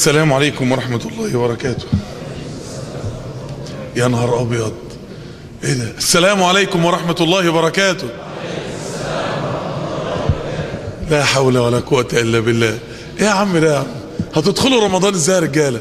السلام عليكم ورحمة الله وبركاته يا نهار أبيض إيه ده السلام عليكم ورحمة الله وبركاته لا حول ولا قوة إلا بالله إيه يا عم ده يا عم هتدخلوا رمضان إزاي يا رجالة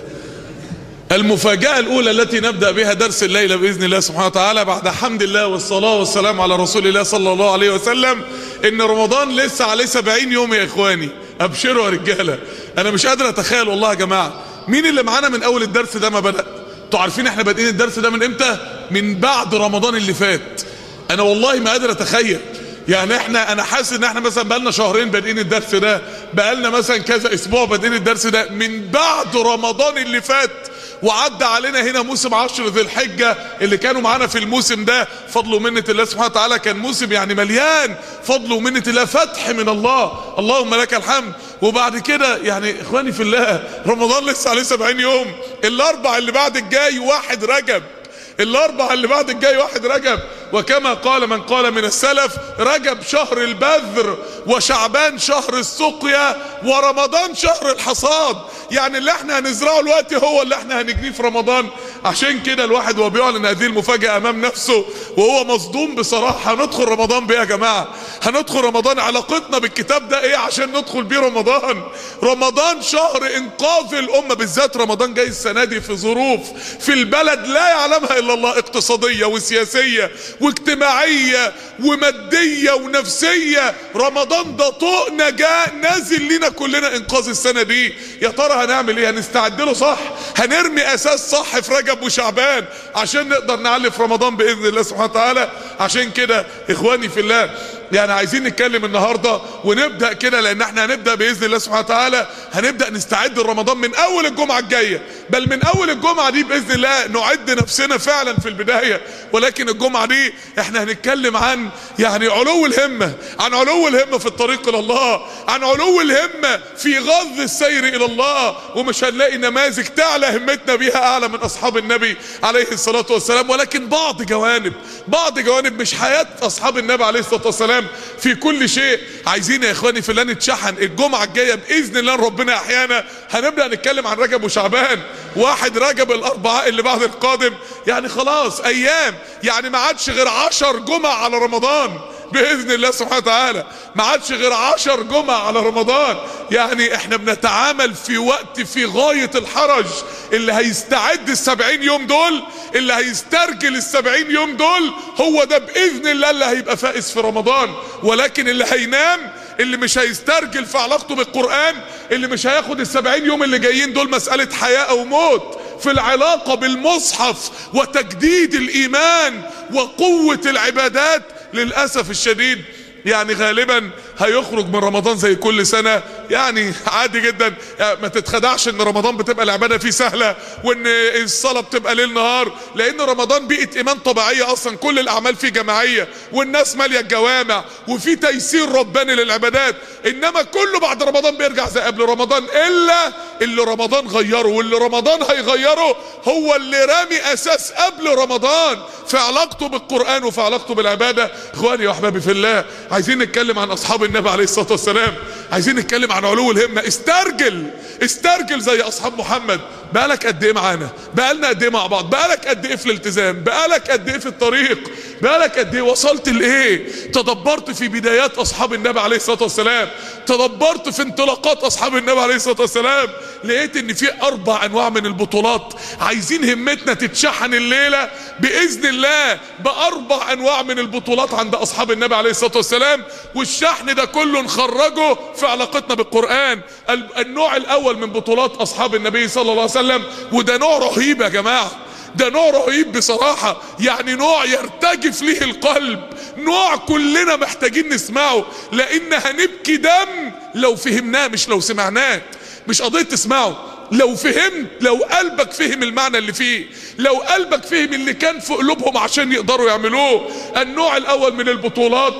المفاجأة الأولى التي نبدأ بها درس الليلة بإذن الله سبحانه وتعالى بعد حمد الله والصلاة والسلام على رسول الله صلى الله عليه وسلم إن رمضان لسه عليه سبعين يوم يا إخواني أبشروا يا رجالة أنا مش قادر أتخيل والله يا جماعة مين اللي معانا من أول الدرس ده ما بدأ انتوا عارفين احنا بادئين الدرس ده من امتى من بعد رمضان اللي فات انا والله ما قادر اتخيل يعني احنا انا حاسس ان احنا مثلا بقالنا شهرين بادئين الدرس ده بقالنا مثلا كذا اسبوع بادئين الدرس ده من بعد رمضان اللي فات وعدى علينا هنا موسم عشر ذي الحجة اللي كانوا معانا في الموسم ده فضل ومنة الله سبحانه وتعالى كان موسم يعني مليان فضل ومنة الله فتح من الله اللهم لك الحمد وبعد كده يعني اخواني في الله رمضان لسه عليه 70 يوم الاربع اللي بعد الجاي واحد رجب الاربع اللي بعد الجاي واحد رجب وكما قال من قال من السلف رجب شهر البذر وشعبان شهر السقيا ورمضان شهر الحصاد يعني اللي احنا هنزرعه الوقت هو اللي احنا هنجنيه في رمضان عشان كده الواحد وهو بيعلن هذه المفاجأة امام نفسه وهو مصدوم بصراحة هندخل رمضان بيه يا جماعة هندخل رمضان علاقتنا بالكتاب ده ايه عشان ندخل بيه رمضان رمضان شهر انقاذ الامة بالذات رمضان جاي السنة دي في ظروف في البلد لا يعلمها الا الله اقتصادية وسياسية واجتماعية ومادية ونفسية رمضان ده طوق نجاة نازل لنا كلنا انقاذ السنة دي يا ترى هنعمل ايه هنستعد له صح هنرمي اساس صح في رجب وشعبان عشان نقدر نعلي في رمضان باذن الله سبحانه وتعالى عشان كده اخواني في الله يعني عايزين نتكلم النهارده ونبدا كده لان احنا هنبدا باذن الله سبحانه وتعالى هنبدا نستعد لرمضان من اول الجمعه الجايه بل من اول الجمعه دي باذن الله نعد نفسنا فعلا في البدايه ولكن الجمعه دي احنا هنتكلم عن يعني علو الهمه عن علو الهمه في الطريق الى الله عن علو الهمه في غض السير الى الله ومش هنلاقي نماذج تعلى همتنا بيها اعلى من اصحاب النبي عليه الصلاه والسلام ولكن بعض جوانب بعض جوانب مش حياه اصحاب النبي عليه الصلاه والسلام في كل شيء عايزين يا اخواني في الله نتشحن الجمعه الجايه باذن الله ربنا احيانا هنبدا نتكلم عن رجب وشعبان واحد رجب الاربعاء اللي بعد القادم يعني خلاص ايام يعني ما عادش غير عشر جمع على رمضان باذن الله سبحانه وتعالى ما عادش غير عشر جمع على رمضان يعني احنا بنتعامل في وقت في غاية الحرج اللي هيستعد السبعين يوم دول اللي هيسترجل السبعين يوم دول هو ده باذن الله اللي هيبقى فائز في رمضان ولكن اللي هينام اللي مش هيسترجل في علاقته بالقرآن اللي مش هياخد السبعين يوم اللي جايين دول مسألة حياة او موت في العلاقة بالمصحف وتجديد الايمان وقوة العبادات للأسف الشديد يعني غالبا هيخرج من رمضان زي كل سنة يعني عادي جدا يعني ما تتخدعش ان رمضان بتبقى العبادة فيه سهلة وان الصلاة بتبقى ليل نهار لان رمضان بيئة ايمان طبيعية اصلا كل الاعمال فيه جماعية والناس مالية الجوامع وفي تيسير رباني للعبادات انما كله بعد رمضان بيرجع زي قبل رمضان الا اللي رمضان غيره واللي رمضان هيغيره هو اللي رامي اساس قبل رمضان في علاقته بالقرآن وفي علاقته بالعبادة اخواني واحبابي في الله عايزين نتكلم عن اصحاب النبي عليه الصلاة والسلام عايزين نتكلم عن علو الهمة استرجل استرجل زي اصحاب محمد بقالك قد ايه معانا بقالنا قد ايه مع بعض بقالك قد ايه في الالتزام بقالك قد ايه في الطريق بقالك قد ايه وصلت لايه تدبرت في بدايات اصحاب النبي عليه الصلاة والسلام تدبرت في انطلاقات اصحاب النبي عليه الصلاة والسلام لقيت ان في اربع انواع من البطولات عايزين همتنا تتشحن الليلة باذن الله باربع انواع من البطولات عند اصحاب النبي عليه الصلاة والسلام والشحن ده كله نخرجه في علاقتنا بالقرآن النوع الاول من بطولات اصحاب النبي صلى الله عليه وسلم وده نوع رهيب يا جماعة ده نوع رهيب بصراحة يعني نوع يرتجف ليه القلب نوع كلنا محتاجين نسمعه لان هنبكي دم لو فهمناه مش لو سمعناه مش قضية تسمعه لو فهمت لو قلبك فهم المعنى اللي فيه لو قلبك فهم اللي كان في قلوبهم عشان يقدروا يعملوه النوع الاول من البطولات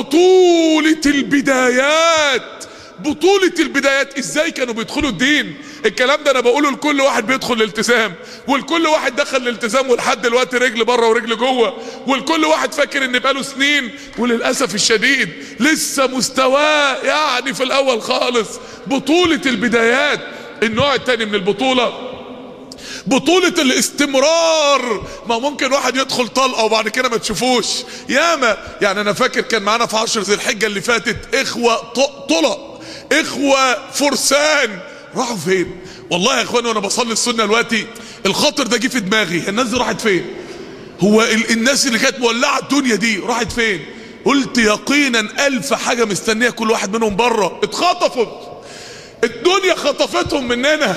بطولة البدايات بطولة البدايات ازاي كانوا بيدخلوا الدين الكلام ده انا بقوله لكل واحد بيدخل الالتزام والكل واحد دخل الالتزام ولحد دلوقتي رجل بره ورجل جوه والكل واحد فاكر ان بقاله سنين وللاسف الشديد لسه مستواه يعني في الاول خالص بطولة البدايات النوع التاني من البطولة بطولة الاستمرار ما ممكن واحد يدخل طلقة وبعد كده ما تشوفوش ياما يعني انا فاكر كان معانا في عشر ذي الحجة اللي فاتت اخوة ط- طلق اخوة فرسان راحوا فين والله يا اخواني وانا بصلي السنة دلوقتي الخاطر ده جه في دماغي الناس دي راحت فين هو ال- الناس اللي كانت مولعة الدنيا دي راحت فين قلت يقينا الف حاجة مستنية كل واحد منهم بره اتخطفوا الدنيا خطفتهم مننا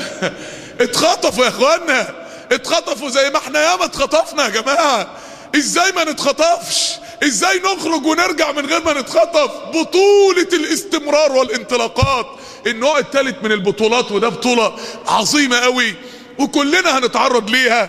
اتخطفوا يا اخوانا اتخطفوا زي ما احنا ياما اتخطفنا يا جماعة ازاي ما نتخطفش ازاي نخرج ونرجع من غير ما نتخطف بطولة الاستمرار والانطلاقات النوع الثالث من البطولات وده بطولة عظيمة قوي وكلنا هنتعرض ليها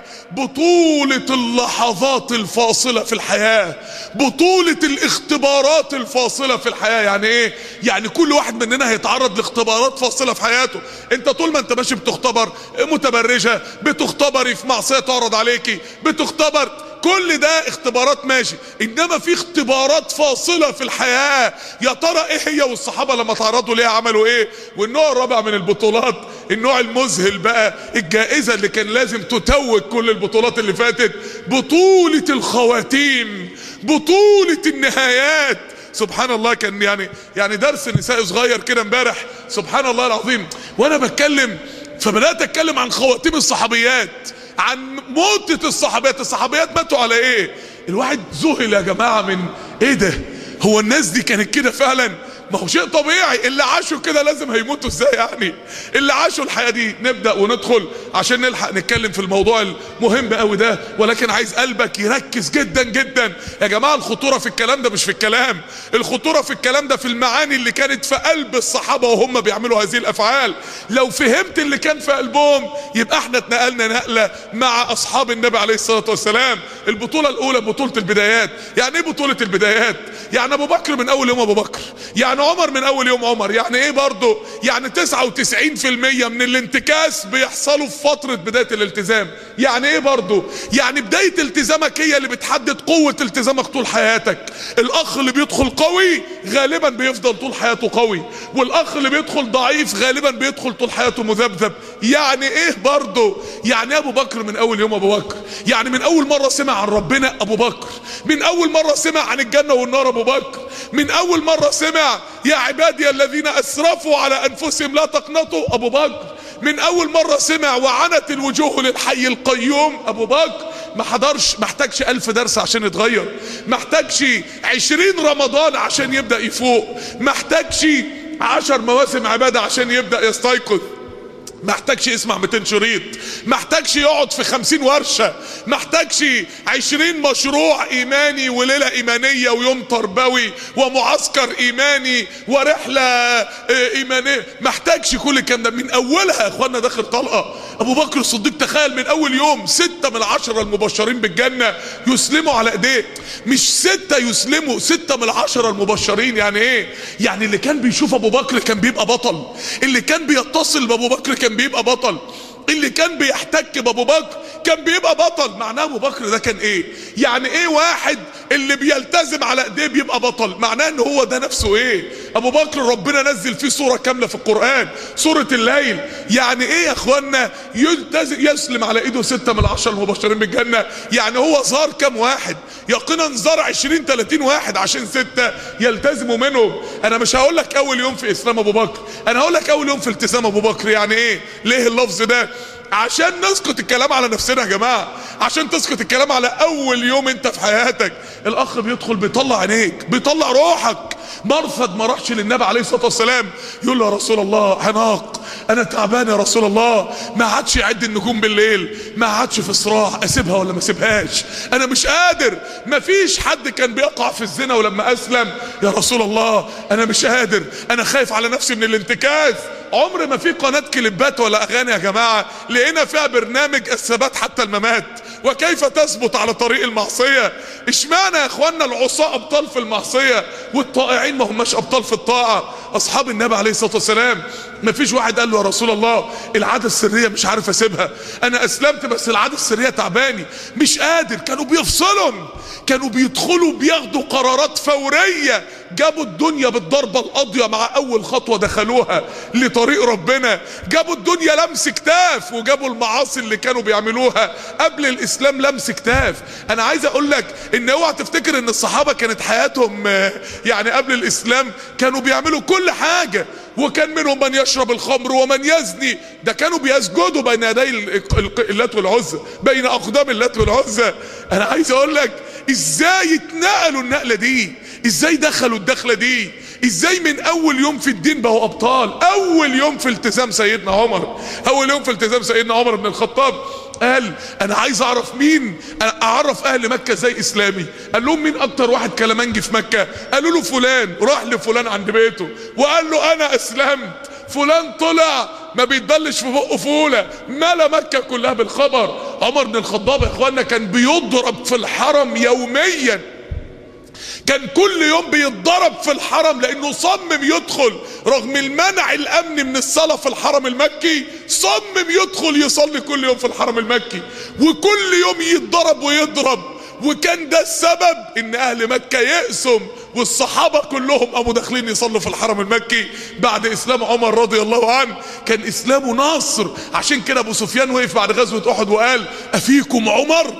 بطولة اللحظات الفاصلة في الحياة بطولة الاختبارات الفاصلة في الحياة يعني ايه يعني كل واحد مننا هيتعرض لاختبارات فاصلة في حياته انت طول ما انت ماشي بتختبر متبرجة بتختبري في معصية تعرض عليكي بتختبر كل ده اختبارات ماشي انما في اختبارات فاصلة في الحياة يا ترى ايه هي والصحابة لما تعرضوا ليها عملوا ايه والنوع الرابع من البطولات النوع المذهل بقى الجائزة اللي كان لازم تتوج كل البطولات اللي فاتت بطولة الخواتيم بطولة النهايات سبحان الله كان يعني يعني درس نساء صغير كده امبارح سبحان الله العظيم وانا بتكلم فبدات اتكلم عن خواتيم الصحابيات عن موتة الصحابيات الصحابيات ماتوا على ايه الواحد ذهل يا جماعة من ايه ده هو الناس دي كانت كده فعلا ما هو شيء طبيعي اللي عاشوا كده لازم هيموتوا ازاي يعني اللي عاشوا الحياة دي نبدأ وندخل عشان نلحق نتكلم في الموضوع المهم قوي ده ولكن عايز قلبك يركز جدا جدا يا جماعة الخطورة في الكلام ده مش في الكلام الخطورة في الكلام ده في المعاني اللي كانت في قلب الصحابة وهم بيعملوا هذه الافعال لو فهمت اللي كان في قلبهم يبقى احنا اتنقلنا نقلة مع اصحاب النبي عليه الصلاة والسلام البطولة الاولى بطولة البدايات يعني ايه بطولة البدايات يعني ابو بكر من اول يوم ابو بكر يعني عمر من اول يوم عمر يعني ايه برضه يعني 99% من الانتكاس بيحصلوا في فترة بداية الالتزام يعني ايه برضه يعني بداية التزامك هي اللي بتحدد قوة التزامك طول حياتك الاخ اللي بيدخل قوي غالبا بيفضل طول حياته قوي والاخ اللي بيدخل ضعيف غالبا بيدخل طول حياته مذبذب يعني ايه برضه يعني ابو بكر من اول يوم ابو بكر يعني من اول مرة سمع عن ربنا ابو بكر من اول مرة سمع عن الجنة والنار ابو بكر من اول مرة سمع يا عبادي الذين اسرفوا على انفسهم لا تقنطوا ابو بكر من اول مرة سمع وعنت الوجوه للحي القيوم ابو بكر ما حضرش محتاجش الف درس عشان يتغير محتاجش عشرين رمضان عشان يبدأ يفوق محتاجش عشر مواسم عبادة عشان يبدأ يستيقظ محتاجش يسمع 200 شريط محتاجش يقعد في 50 ورشة محتاجش 20 مشروع ايماني وليلة ايمانية ويوم تربوي ومعسكر ايماني ورحلة ايمانية محتاجش كل الكلام ده من اولها يا اخوانا داخل طلقة ابو بكر الصديق تخيل من اول يوم ستة من العشرة المبشرين بالجنة يسلموا على ايديه مش ستة يسلموا ستة من العشرة المبشرين يعني ايه يعني اللي كان بيشوف ابو بكر كان بيبقى بطل اللي كان بيتصل بابو بكر كان بيبقى بطل اللي كان بيحتك بابو بكر كان بيبقى بطل معناه ابو بكر ده كان ايه يعني ايه واحد اللي بيلتزم على ايديه بيبقى بطل معناه ان هو ده نفسه ايه ابو بكر ربنا نزل فيه سورة كاملة في القرآن سورة الليل يعني ايه يا اخوانا يلتزم يسلم على ايده ستة من العشر المبشرين بالجنة يعني هو زار كام واحد يقينا زار 20 30 واحد عشان ستة يلتزموا منهم انا مش هقول لك اول يوم في اسلام ابو بكر انا هقول لك اول يوم في التزام ابو بكر يعني ايه ليه اللفظ ده عشان نسكت الكلام على نفسنا يا جماعة عشان تسكت الكلام على اول يوم انت في حياتك الاخ بيدخل بيطلع عينيك بيطلع روحك مرثد ما راحش للنبي عليه الصلاة والسلام يقول له يا رسول الله عناق انا تعبان يا رسول الله ما عادش يعد النجوم بالليل ما عادش في صراع اسيبها ولا ما اسيبهاش انا مش قادر ما فيش حد كان بيقع في الزنا ولما اسلم يا رسول الله انا مش قادر انا خايف على نفسي من الانتكاس عمر ما في قناة كليبات ولا اغاني يا جماعة لقينا فيها برنامج الثبات حتى الممات وكيف تثبت على طريق المعصية اشمعنى يا اخوانا العصاة ابطال في المعصية والطائعين ما هماش ابطال في الطاعة اصحاب النبي عليه الصلاة والسلام ما فيش واحد قال له يا رسول الله العادة السرية مش عارف اسيبها انا اسلمت بس العادة السرية تعباني مش قادر كانوا بيفصلهم كانوا بيدخلوا بياخدوا قرارات فورية جابوا الدنيا بالضربة القاضية مع اول خطوة دخلوها لطريق ربنا جابوا الدنيا لمس كتاف وجابوا المعاصي اللي كانوا بيعملوها قبل الاسلام لمس كتاف انا عايز اقول لك ان اوعى تفتكر ان الصحابة كانت حياتهم آه، يعني قبل الاسلام كانوا بيعملوا كل حاجة وكان منهم من يشرب الخمر ومن يزني ده كانوا بيسجدوا بين يدي ال- ال- اللات والعزى بين اقدام اللات والعزى انا عايز اقول لك ازاي اتنقلوا النقله دي ازاي دخلوا الدخله دي ازاي من اول يوم في الدين بقوا ابطال اول يوم في التزام سيدنا عمر اول يوم في التزام سيدنا عمر بن الخطاب قال انا عايز اعرف مين أنا اعرف اهل مكة زي اسلامي قال لهم مين اكتر واحد كلامنجي في مكة قالوا له فلان راح لفلان عند بيته وقال له انا اسلمت فلان طلع ما بيتبلش في بقه فولة ملا مكة كلها بالخبر عمر بن الخطاب يا اخوانا كان بيضرب في الحرم يوميا كان كل يوم بيتضرب في الحرم لانه صمم يدخل رغم المنع الامني من الصلاة في الحرم المكي صمم يدخل يصلي كل يوم في الحرم المكي وكل يوم يتضرب ويضرب وكان ده السبب ان اهل مكة يقسم والصحابة كلهم قاموا داخلين يصلوا في الحرم المكي بعد اسلام عمر رضي الله عنه كان اسلامه نصر عشان كده ابو سفيان وقف بعد غزوة احد وقال افيكم عمر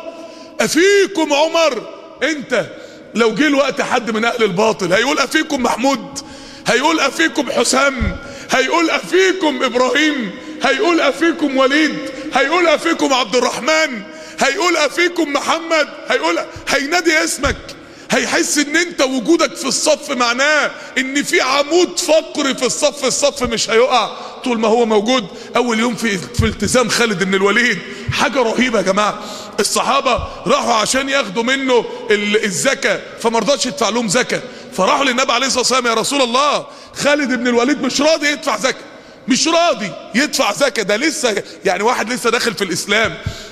افيكم عمر انت لو جه الوقت حد من اهل الباطل هيقول افيكم محمود هيقول افيكم حسام هيقول افيكم ابراهيم هيقول افيكم وليد هيقول افيكم عبد الرحمن هيقول افيكم محمد هيقول هينادي اسمك هيحس ان انت وجودك في الصف معناه ان في عمود فقري في الصف الصف مش هيقع طول ما هو موجود اول يوم في في التزام خالد بن الوليد حاجه رهيبه يا جماعه الصحابه راحوا عشان ياخدوا منه ال- الزكاه فما رضاش يدفع لهم زكاه فراحوا للنبي عليه الصلاه والسلام يا رسول الله خالد بن الوليد مش راضي يدفع زكاه مش راضي يدفع زكاه ده لسه يعني واحد لسه داخل في الاسلام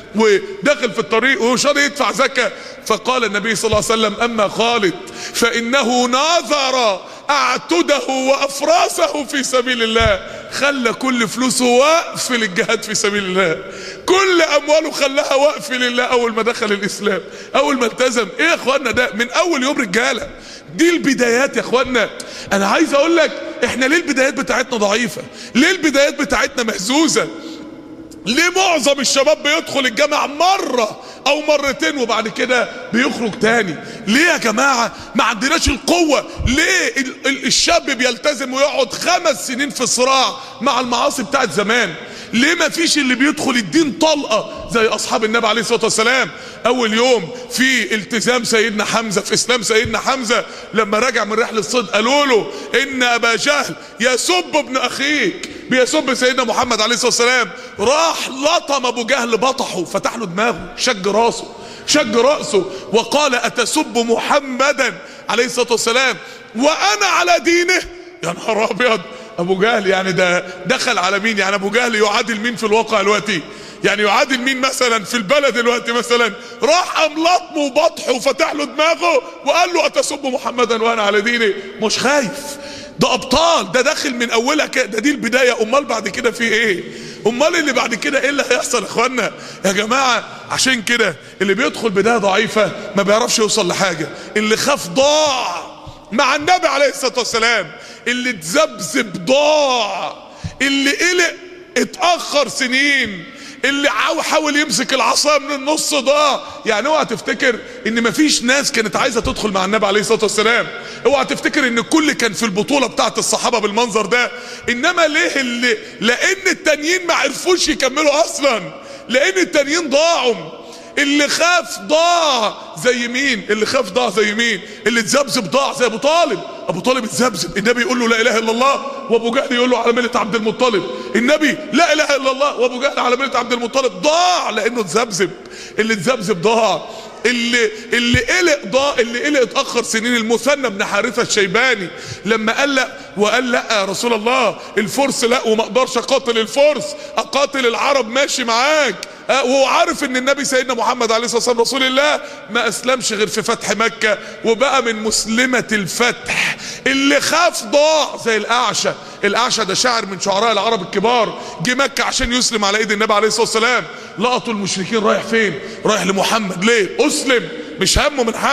وداخل في الطريق ومش راضي يدفع زكاه فقال النبي صلى الله عليه وسلم اما خالد فانه ناظر اعتده وافراسه في سبيل الله خلى كل فلوسه وقف للجهاد في سبيل الله كل امواله خلاها وقف لله اول ما دخل الاسلام اول ما التزم ايه يا اخوانا ده من اول يوم رجاله دي البدايات يا اخوانا انا عايز اقول لك احنا ليه البدايات بتاعتنا ضعيفه ليه البدايات بتاعتنا مهزوزه ليه معظم الشباب بيدخل الجامعة مرة او مرتين وبعد كده بيخرج تاني ليه يا جماعة ما عندناش القوة ليه ال- ال- الشاب بيلتزم ويقعد خمس سنين في صراع مع المعاصي بتاعت زمان ليه ما فيش اللي بيدخل الدين طلقة زي اصحاب النبي عليه الصلاة والسلام اول يوم في التزام سيدنا حمزة في اسلام سيدنا حمزة لما رجع من رحلة الصيد قالوا له ان ابا جهل يسب ابن اخيك بيسب سيدنا محمد عليه الصلاه والسلام راح لطم ابو جهل بطحه فتح له دماغه شج راسه شج راسه وقال اتسب محمدا عليه الصلاه والسلام وانا على دينه يا نهار ابيض ابو جهل يعني ده دخل على مين يعني ابو جهل يعادل مين في الواقع دلوقتي يعني يعادل مين مثلا في البلد دلوقتي مثلا راح قام لطمه وبطحه وفتح له دماغه وقال له اتسب محمدا وانا على ديني مش خايف ده ابطال ده داخل من اولها كده ده دي البدايه امال بعد كده في ايه امال اللي بعد كده ايه اللي هيحصل يا اخوانا يا جماعه عشان كده اللي بيدخل بدايه ضعيفه ما بيعرفش يوصل لحاجه اللي خاف ضاع مع النبي عليه الصلاه والسلام اللي اتذبذب ضاع اللي قلق اتاخر سنين اللي عاو- حاول يمسك العصا من النص ضاع يعني اوعى تفتكر ان مفيش ناس كانت عايزه تدخل مع النبي عليه الصلاه والسلام اوعى تفتكر ان الكل كان في البطوله بتاعت الصحابه بالمنظر ده انما ليه اللي لان التانيين ما عرفوش يكملوا اصلا لان التانيين ضاعوا اللي خاف ضاع زي مين اللي خاف ضاع زي مين اللي اتذبذب ضاع زي ابو طالب ابو طالب اتذبذب النبي يقول له لا اله الا الله وابو جهل يقول له على مله عبد المطلب النبي لا اله الا الله وابو جهل على مله عبد المطلب ضاع لانه اتذبذب اللي اتذبذب ضاع اللي اللي قلق ضاع اللي قلق اتاخر سنين المثنى بن حارثه الشيباني لما قال لا وقال لا يا رسول الله الفرس لا وما اقدرش اقاتل الفرس اقاتل العرب ماشي معاك آه، وهو عارف ان النبي سيدنا محمد عليه الصلاه والسلام رسول الله ما اسلمش غير في فتح مكه وبقى من مسلمه الفتح اللي خاف ضاع زي الاعشى الاعشى ده شاعر من شعراء العرب الكبار جه مكه عشان يسلم على ايد النبي عليه الصلاه والسلام لقطوا المشركين رايح فين رايح لمحمد ليه اسلم مش همه من حد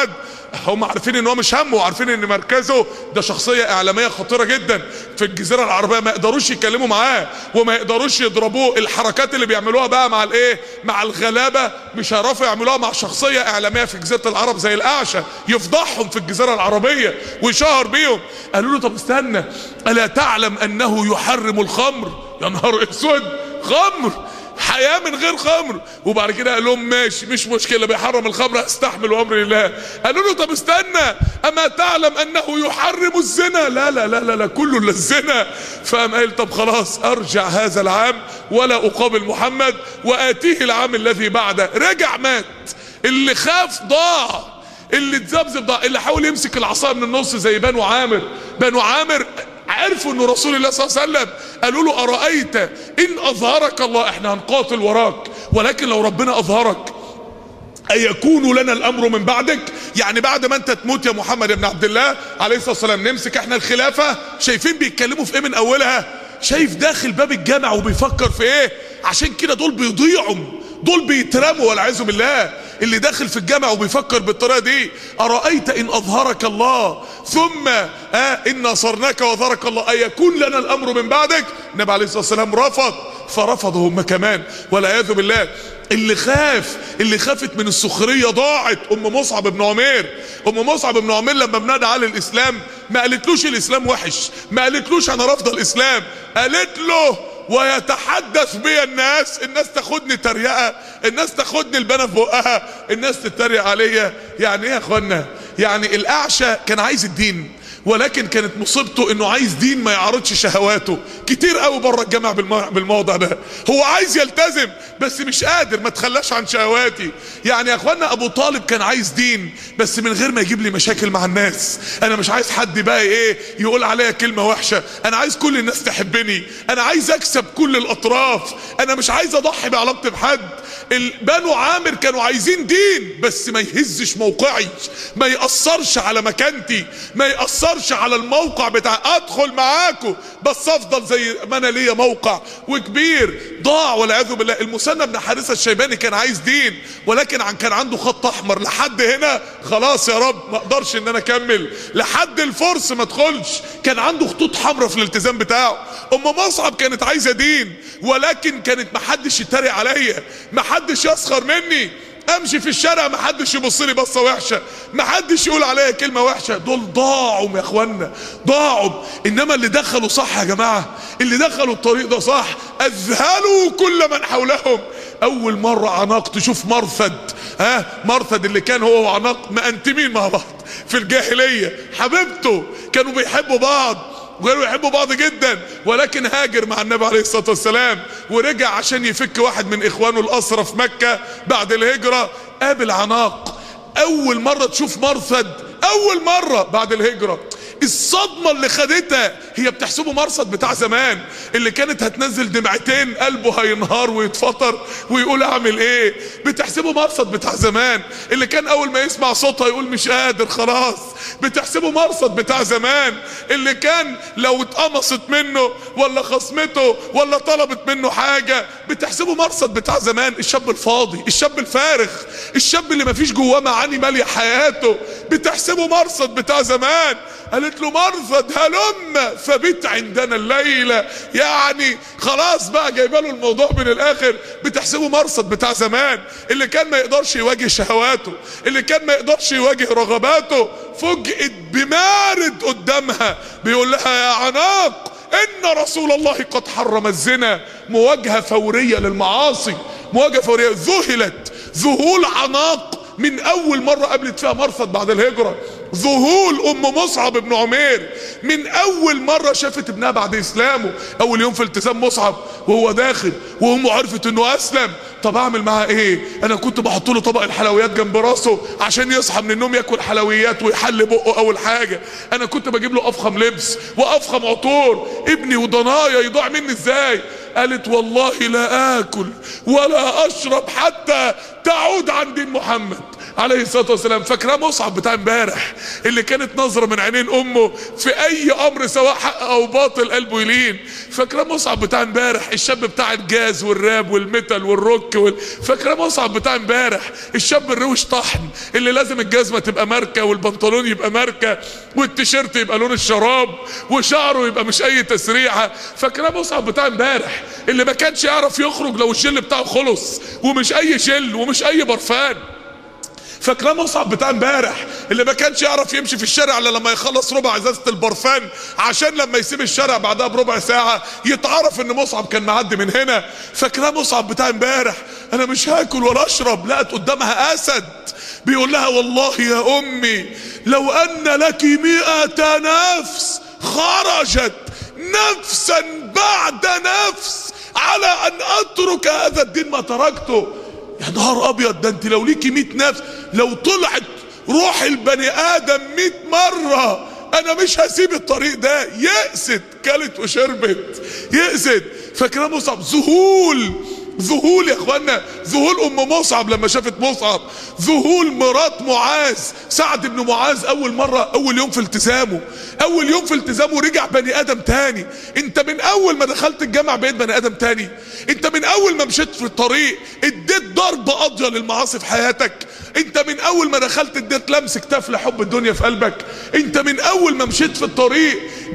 هم عارفين ان هو مش همه وعارفين ان مركزه ده شخصيه اعلاميه خطيره جدا في الجزيره العربيه ما يقدروش يتكلموا معاه وما يقدروش يضربوه الحركات اللي بيعملوها بقى مع الايه مع الغلابه مش هيعرفوا يعملوها مع شخصيه اعلاميه في جزيره العرب زي الاعشى يفضحهم في الجزيره العربيه ويشهر بيهم قالوا له طب استنى الا تعلم انه يحرم الخمر يا نهار اسود خمر حياة من غير خمر وبعد كده قال لهم ماشي مش مشكلة بيحرم الخمر استحمل امر الله قالوا له طب استنى اما تعلم انه يحرم الزنا لا لا لا لا, لا كله الا الزنا فقام قال طب خلاص ارجع هذا العام ولا اقابل محمد واتيه العام الذي بعده رجع مات اللي خاف ضاع اللي اتذبذب ضاع اللي حاول يمسك العصا من النص زي بنو عامر بنو عامر عرفوا ان رسول الله صلى الله عليه وسلم قالوا له ارايت ان اظهرك الله احنا هنقاتل وراك ولكن لو ربنا اظهرك ايكون لنا الامر من بعدك يعني بعد ما انت تموت يا محمد بن عبد الله عليه الصلاه والسلام نمسك احنا الخلافه شايفين بيتكلموا في ايه من اولها شايف داخل باب الجامع وبيفكر في ايه عشان كده دول بيضيعوا دول بيترموا والعياذ بالله اللي داخل في الجامع وبيفكر بالطريقه دي ارايت ان اظهرك الله ثم آه ان نصرناك وظهرك الله ايكون لنا الامر من بعدك النبي عليه الصلاه والسلام رفض فرفضوا هم كمان والعياذ بالله اللي خاف اللي خافت من السخريه ضاعت ام مصعب بن عمير ام مصعب بن عمير لما بنادى على الاسلام ما قالتلوش الاسلام وحش ما قالتلوش انا رافضه الاسلام قالت له ويتحدث بي الناس الناس تاخدني تريقه الناس تاخدني البنا في بقها الناس تتريق عليا يعني ايه يا اخوانا يعني الاعشى كان عايز الدين ولكن كانت مصيبته انه عايز دين ما يعرضش شهواته كتير قوي بره الجامع بالموضع ده هو عايز يلتزم بس مش قادر ما تخلاش عن شهواتي يعني يا اخوانا ابو طالب كان عايز دين بس من غير ما يجيب لي مشاكل مع الناس انا مش عايز حد بقى ايه يقول عليا كلمة وحشة انا عايز كل الناس تحبني انا عايز اكسب كل الاطراف انا مش عايز اضحي بعلاقتي بحد بنو عامر كانوا عايزين دين بس ما يهزش موقعي ما يأثرش على مكانتي ما يأثرش على الموقع بتاع ادخل معاكم بس افضل زي ما انا ليا موقع وكبير ضاع والعياذ بالله المثنى بن حارثه الشيباني كان عايز دين ولكن عن كان عنده خط احمر لحد هنا خلاص يا رب ما اقدرش ان انا اكمل لحد الفرس ما ادخلش كان عنده خطوط حمراء في الالتزام بتاعه ام مصعب كانت عايزه دين ولكن كانت محدش يتريق عليا محدش يسخر مني امشي في الشارع محدش يبص لي بصه وحشه محدش يقول عليا كلمه وحشه دول ضاعوا يا اخوانا ضاعوا انما اللي دخلوا صح يا جماعه اللي دخلوا الطريق ده صح اذهلوا كل من حولهم اول مره عناق تشوف مرثد ها مرثد اللي كان هو وعناق مأنتمين مع بعض في الجاهليه حبيبته كانوا بيحبوا بعض وكانوا يحبوا بعض جدا ولكن هاجر مع النبي عليه الصلاه والسلام ورجع عشان يفك واحد من اخوانه الاسرى في مكه بعد الهجره قابل عناق اول مره تشوف مرثد اول مره بعد الهجره الصدمة اللي خدتها هي بتحسبه مرصد بتاع زمان اللي كانت هتنزل دمعتين قلبه هينهار ويتفطر ويقول اعمل ايه بتحسبه مرصد بتاع زمان اللي كان اول ما يسمع صوتها يقول مش قادر خلاص بتحسبه مرصد بتاع زمان اللي كان لو اتقمصت منه ولا خصمته ولا طلبت منه حاجة بتحسبه مرصد بتاع زمان الشاب الفاضي الشاب الفارغ الشاب اللي مفيش جواه معاني مالية حياته بتحسبه مرصد بتاع زمان قالت له مرصد هلم فبت عندنا الليلة يعني خلاص بقى جايبه له الموضوع من الاخر بتحسبه مرصد بتاع زمان اللي كان ما يقدرش يواجه شهواته اللي كان ما يقدرش يواجه رغباته فجأت بمارد قدامها بيقول لها يا عناق ان رسول الله قد حرم الزنا مواجهة فورية للمعاصي مواجهة فورية ذهلت ذهول عناق من اول مرة قابلت فيها مرصد بعد الهجرة ذهول ام مصعب بن عمير من اول مرة شافت ابنها بعد اسلامه اول يوم في التزام مصعب وهو داخل وامه عرفت انه اسلم طب اعمل معاه ايه انا كنت بحط له طبق الحلويات جنب راسه عشان يصحى من النوم ياكل حلويات ويحل بقه اول حاجة انا كنت بجيب له افخم لبس وافخم عطور ابني وضنايا يضيع مني ازاي قالت والله لا اكل ولا اشرب حتى تعود عن دين محمد عليه الصلاه والسلام فاكراه مصعب بتاع امبارح اللي كانت نظره من عينين امه في اي امر سواء حق او باطل قلبه يلين فاكراه مصعب بتاع امبارح الشاب بتاع الجاز والراب والميتال والروك وال... فاكراه مصعب بتاع امبارح الشاب الروش طحن اللي لازم الجزمه تبقى ماركه والبنطلون يبقى ماركه والتيشيرت يبقى لون الشراب وشعره يبقى مش اي تسريحه فاكراه مصعب بتاع امبارح اللي ما كانش يعرف يخرج لو الشل بتاعه خلص ومش اي شل ومش اي برفان فاكراه مصعب بتاع امبارح اللي ما كانش يعرف يمشي في الشارع الا لما يخلص ربع ازازه البرفان عشان لما يسيب الشارع بعدها بربع ساعه يتعرف ان مصعب كان معدي من هنا فاكراه مصعب بتاع امبارح انا مش هاكل ولا اشرب لقت قدامها اسد بيقول لها والله يا امي لو ان لك مئة نفس خرجت نفسا بعد نفس على ان اترك هذا الدين ما تركته يا نهار ابيض ده انت لو ليكي 100 نفس لو طلعت روح البني ادم 100 مره انا مش هسيب الطريق ده يأست كلت وشربت يأست فاكره مصعب ذهول ذهول يا اخوانا ذهول ام مصعب لما شافت مصعب ذهول مرات معاذ سعد بن معاذ اول مرة اول يوم في التزامه اول يوم في التزامه رجع بني ادم تاني انت من اول ما دخلت الجامع بقيت بني ادم تاني انت من اول ما مشيت في الطريق اديت ضرب قاضية للمعاصي في حياتك انت من اول ما دخلت اديت لمس كتاف لحب الدنيا في قلبك انت من اول ما مشيت في الطريق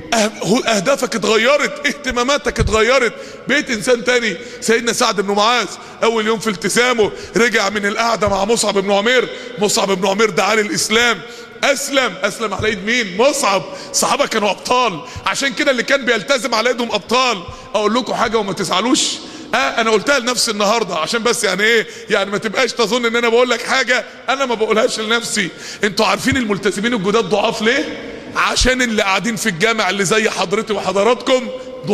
اه- اهدافك اتغيرت اهتماماتك اتغيرت بقيت انسان تاني سيدنا سعد بن معاذ اول يوم في التزامه رجع من القعده مع مصعب بن عمير مصعب بن عمير دعا للاسلام اسلم اسلم على ايد مين مصعب الصحابه كانوا ابطال عشان كده اللي كان بيلتزم على ايدهم ابطال اقول لكم حاجه وما تزعلوش اه انا قلتها لنفسي النهارده عشان بس يعني ايه يعني ما تبقاش تظن ان انا بقول لك حاجه انا ما بقولهاش لنفسي انتوا عارفين الملتزمين الجداد ضعاف ليه عشان اللي قاعدين في الجامع اللي زي حضرتي وحضراتكم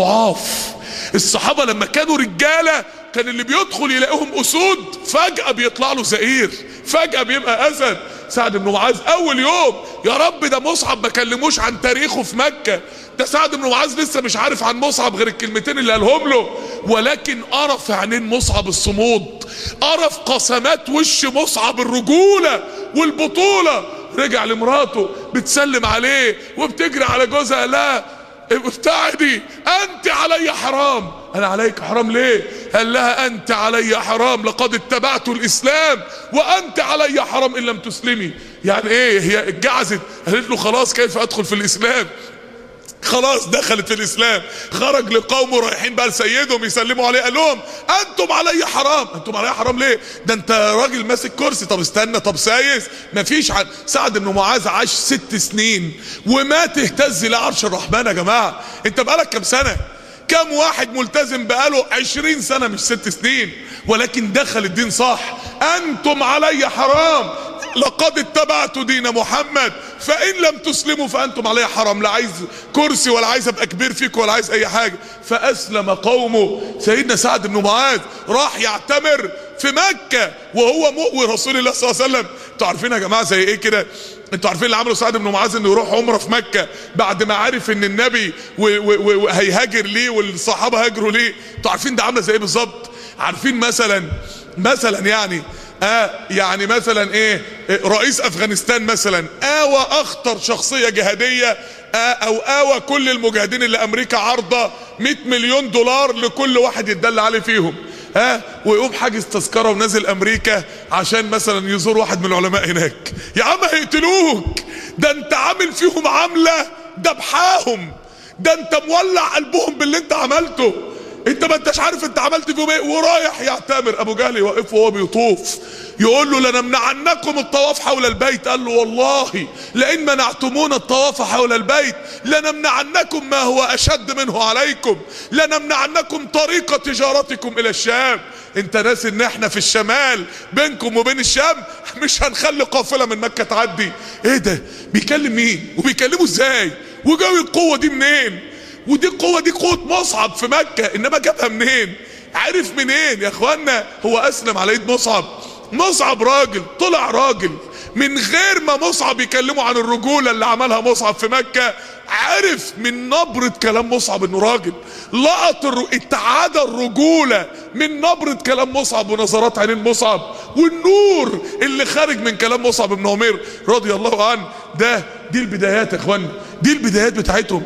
ضعاف الصحابه لما كانوا رجاله كان اللي بيدخل يلاقيهم اسود فجاه بيطلع له زئير فجاه بيبقى اسد سعد بن معاذ اول يوم يا رب ده مصعب ما كلموش عن تاريخه في مكه ده سعد بن معاذ لسه مش عارف عن مصعب غير الكلمتين اللي قالهم له ولكن قرا في عينين مصعب الصمود قرا في قسمات وش مصعب الرجوله والبطوله رجع لمراته بتسلم عليه وبتجري على جوزها لا ابتعدي انت علي حرام انا عليك حرام ليه قال لها انت علي حرام لقد اتبعت الاسلام وانت علي حرام ان لم تسلمي يعني ايه هي اتجعزت قالت له خلاص كيف ادخل في الاسلام خلاص دخلت في الاسلام خرج لقومه رايحين بقى لسيدهم يسلموا عليه قال لهم انتم علي حرام انتم علي حرام ليه ده انت راجل ماسك كرسي طب استنى طب سايس مفيش عن سعد بن معاذ عاش ست سنين ومات اهتز لعرش الرحمن يا جماعه انت بقالك كام سنه كم واحد ملتزم بقاله عشرين سنة مش ست سنين ولكن دخل الدين صح انتم علي حرام لقد اتبعت دين محمد فان لم تسلموا فانتم علي حرام لا عايز كرسي ولا عايز ابقى كبير فيك ولا عايز اي حاجه فاسلم قومه سيدنا سعد بن معاذ راح يعتمر في مكه وهو مؤوي رسول الله صلى الله عليه وسلم انتوا عارفين يا جماعه زي ايه كده انتوا عارفين اللي عمله سعد بن معاذ انه يروح عمره في مكه بعد ما عرف ان النبي وهيهاجر ليه والصحابه هاجروا ليه انتوا عارفين ده عامله زي ايه بالظبط عارفين مثلا مثلا يعني آه يعني مثلا ايه رئيس افغانستان مثلا اوى اخطر شخصيه جهاديه آه او اوى كل المجاهدين اللي امريكا عارضه 100 مليون دولار لكل واحد يتدل عليه فيهم ها ويقوم حاجز تذكره ونازل امريكا عشان مثلا يزور واحد من العلماء هناك يا عم هيقتلوك ده انت عامل فيهم عامله دبحاهم ده انت مولع قلبهم باللي انت عملته انت ما انتش عارف انت عملت فيهم ايه ورايح يعتمر ابو جهل يوقفه وهو بيطوف يقول له لنمنعنكم الطواف حول البيت قال له والله لئن منعتمونا الطواف حول البيت لنمنعنكم ما هو اشد منه عليكم لنمنعنكم طريق تجارتكم الى الشام انت ناسي ان احنا في الشمال بينكم وبين الشام مش هنخلي قافله من مكه تعدي ايه ده بيكلم مين وبيكلمه ازاي وجاوي القوه دي منين ودي القوه دي قوه مصعب في مكه انما جابها منين عارف منين يا اخوانا هو اسلم على ايد مصعب مصعب راجل طلع راجل من غير ما مصعب يكلمه عن الرجولة اللي عملها مصعب في مكة عرف من نبرة كلام مصعب انه راجل لقط الر... اتعادى الرجولة من نبرة كلام مصعب ونظرات عينين مصعب والنور اللي خارج من كلام مصعب بن عمير رضي الله عنه ده دي البدايات يا اخوانا دي البدايات بتاعتهم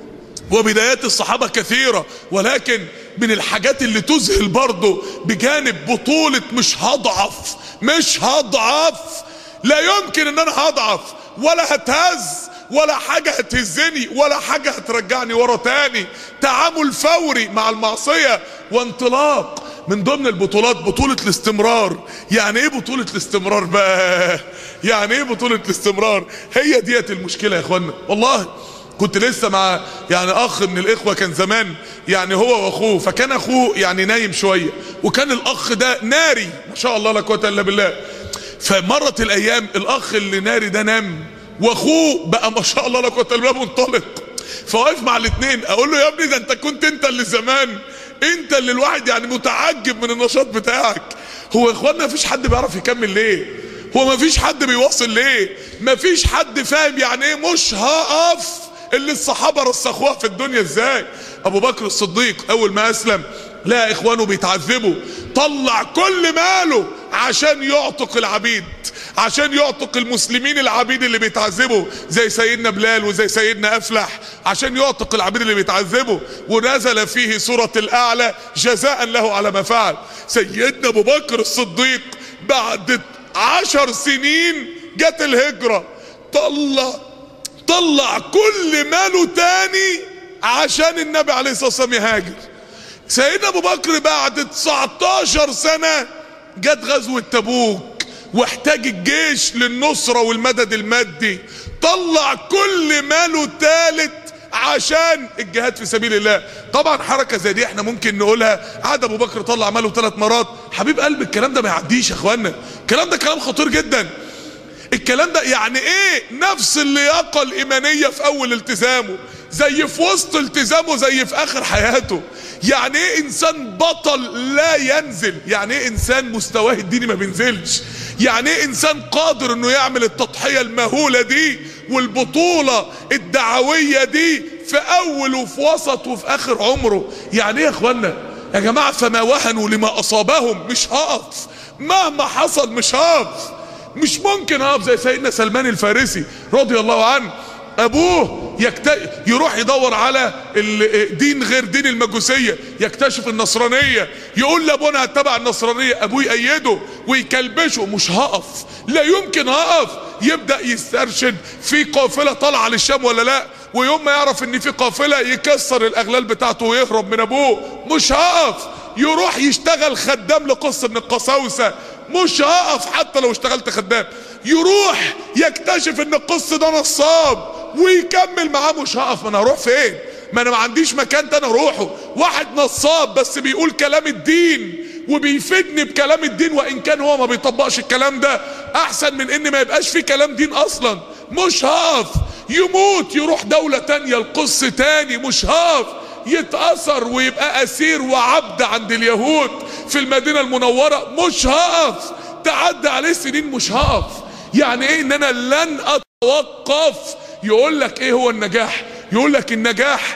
وبدايات الصحابة كثيرة ولكن من الحاجات اللي تذهل برضه بجانب بطولة مش هضعف مش هضعف لا يمكن ان انا هضعف ولا هتهز ولا حاجة هتهزني ولا حاجة هترجعني ورا تاني تعامل فوري مع المعصية وانطلاق من ضمن البطولات بطولة الاستمرار يعني ايه بطولة الاستمرار بقى يعني ايه بطولة الاستمرار هي ديت المشكلة يا اخوانا والله كنت لسه مع يعني اخ من الاخوة كان زمان يعني هو واخوه فكان اخوه يعني نايم شوية وكان الاخ ده ناري ما شاء الله لا قوة الا بالله فمرت الايام الاخ اللي ناري ده نام واخوه بقى ما شاء الله لا قوة الا بالله منطلق فواقف مع الاثنين اقول له يا ابني ده انت كنت انت اللي زمان انت اللي الواحد يعني متعجب من النشاط بتاعك هو يا اخوانا مفيش حد بيعرف يكمل ليه هو مفيش حد بيواصل ليه مفيش حد فاهم يعني ايه مش هقف اللي الصحابة رسخوها في الدنيا ازاي ابو بكر الصديق اول ما اسلم لا اخوانه بيتعذبوا طلع كل ماله عشان يعتق العبيد عشان يعتق المسلمين العبيد اللي بيتعذبوا زي سيدنا بلال وزي سيدنا افلح عشان يعتق العبيد اللي بيتعذبوا ونزل فيه سورة الاعلى جزاء له على ما فعل سيدنا ابو بكر الصديق بعد عشر سنين جت الهجرة طلع طلع كل ماله تاني عشان النبي عليه الصلاة والسلام يهاجر سيدنا ابو بكر بعد 19 سنة جت غزوة تبوك واحتاج الجيش للنصرة والمدد المادي طلع كل ماله تالت عشان الجهاد في سبيل الله طبعا حركة زي دي احنا ممكن نقولها عاد ابو بكر طلع ماله ثلاث مرات حبيب قلب الكلام ده ما يعديش يا اخوانا الكلام ده كلام خطير جدا الكلام ده يعني ايه نفس اللياقة الايمانية في اول التزامه زي في وسط التزامه زي في اخر حياته يعني ايه انسان بطل لا ينزل يعني ايه انسان مستواه الديني ما بينزلش يعني ايه انسان قادر انه يعمل التضحية المهولة دي والبطولة الدعوية دي في اول وفي وسط وفي اخر عمره يعني ايه يا اخوانا يا جماعة فما وهنوا لما اصابهم مش هقف مهما حصل مش هقف مش ممكن اقف زي سيدنا سلمان الفارسي رضي الله عنه ابوه يكت... يروح يدور على الدين غير دين المجوسية يكتشف النصرانية يقول لابوه انا هتبع النصرانية ابوه يأيده ويكلبشه مش هقف لا يمكن هقف يبدأ يسترشد في قافلة طالعة للشام ولا لا ويوم ما يعرف ان في قافلة يكسر الاغلال بتاعته ويهرب من ابوه مش هقف يروح يشتغل خدام لقص من القساوسة مش هقف حتى لو اشتغلت خدام يروح يكتشف ان القص ده نصاب ويكمل معاه مش هقف ما انا هروح فين ما انا ما عنديش مكان تاني اروحه واحد نصاب بس بيقول كلام الدين وبيفيدني بكلام الدين وان كان هو ما بيطبقش الكلام ده احسن من ان ما يبقاش فيه كلام دين اصلا مش هقف يموت يروح دولة تانية القص تاني مش هقف يتأثر ويبقى أسير وعبد عند اليهود في المدينة المنورة مش هقف تعدى عليه سنين مش هقف يعني ايه ان انا لن اتوقف يقول لك ايه هو النجاح يقول لك النجاح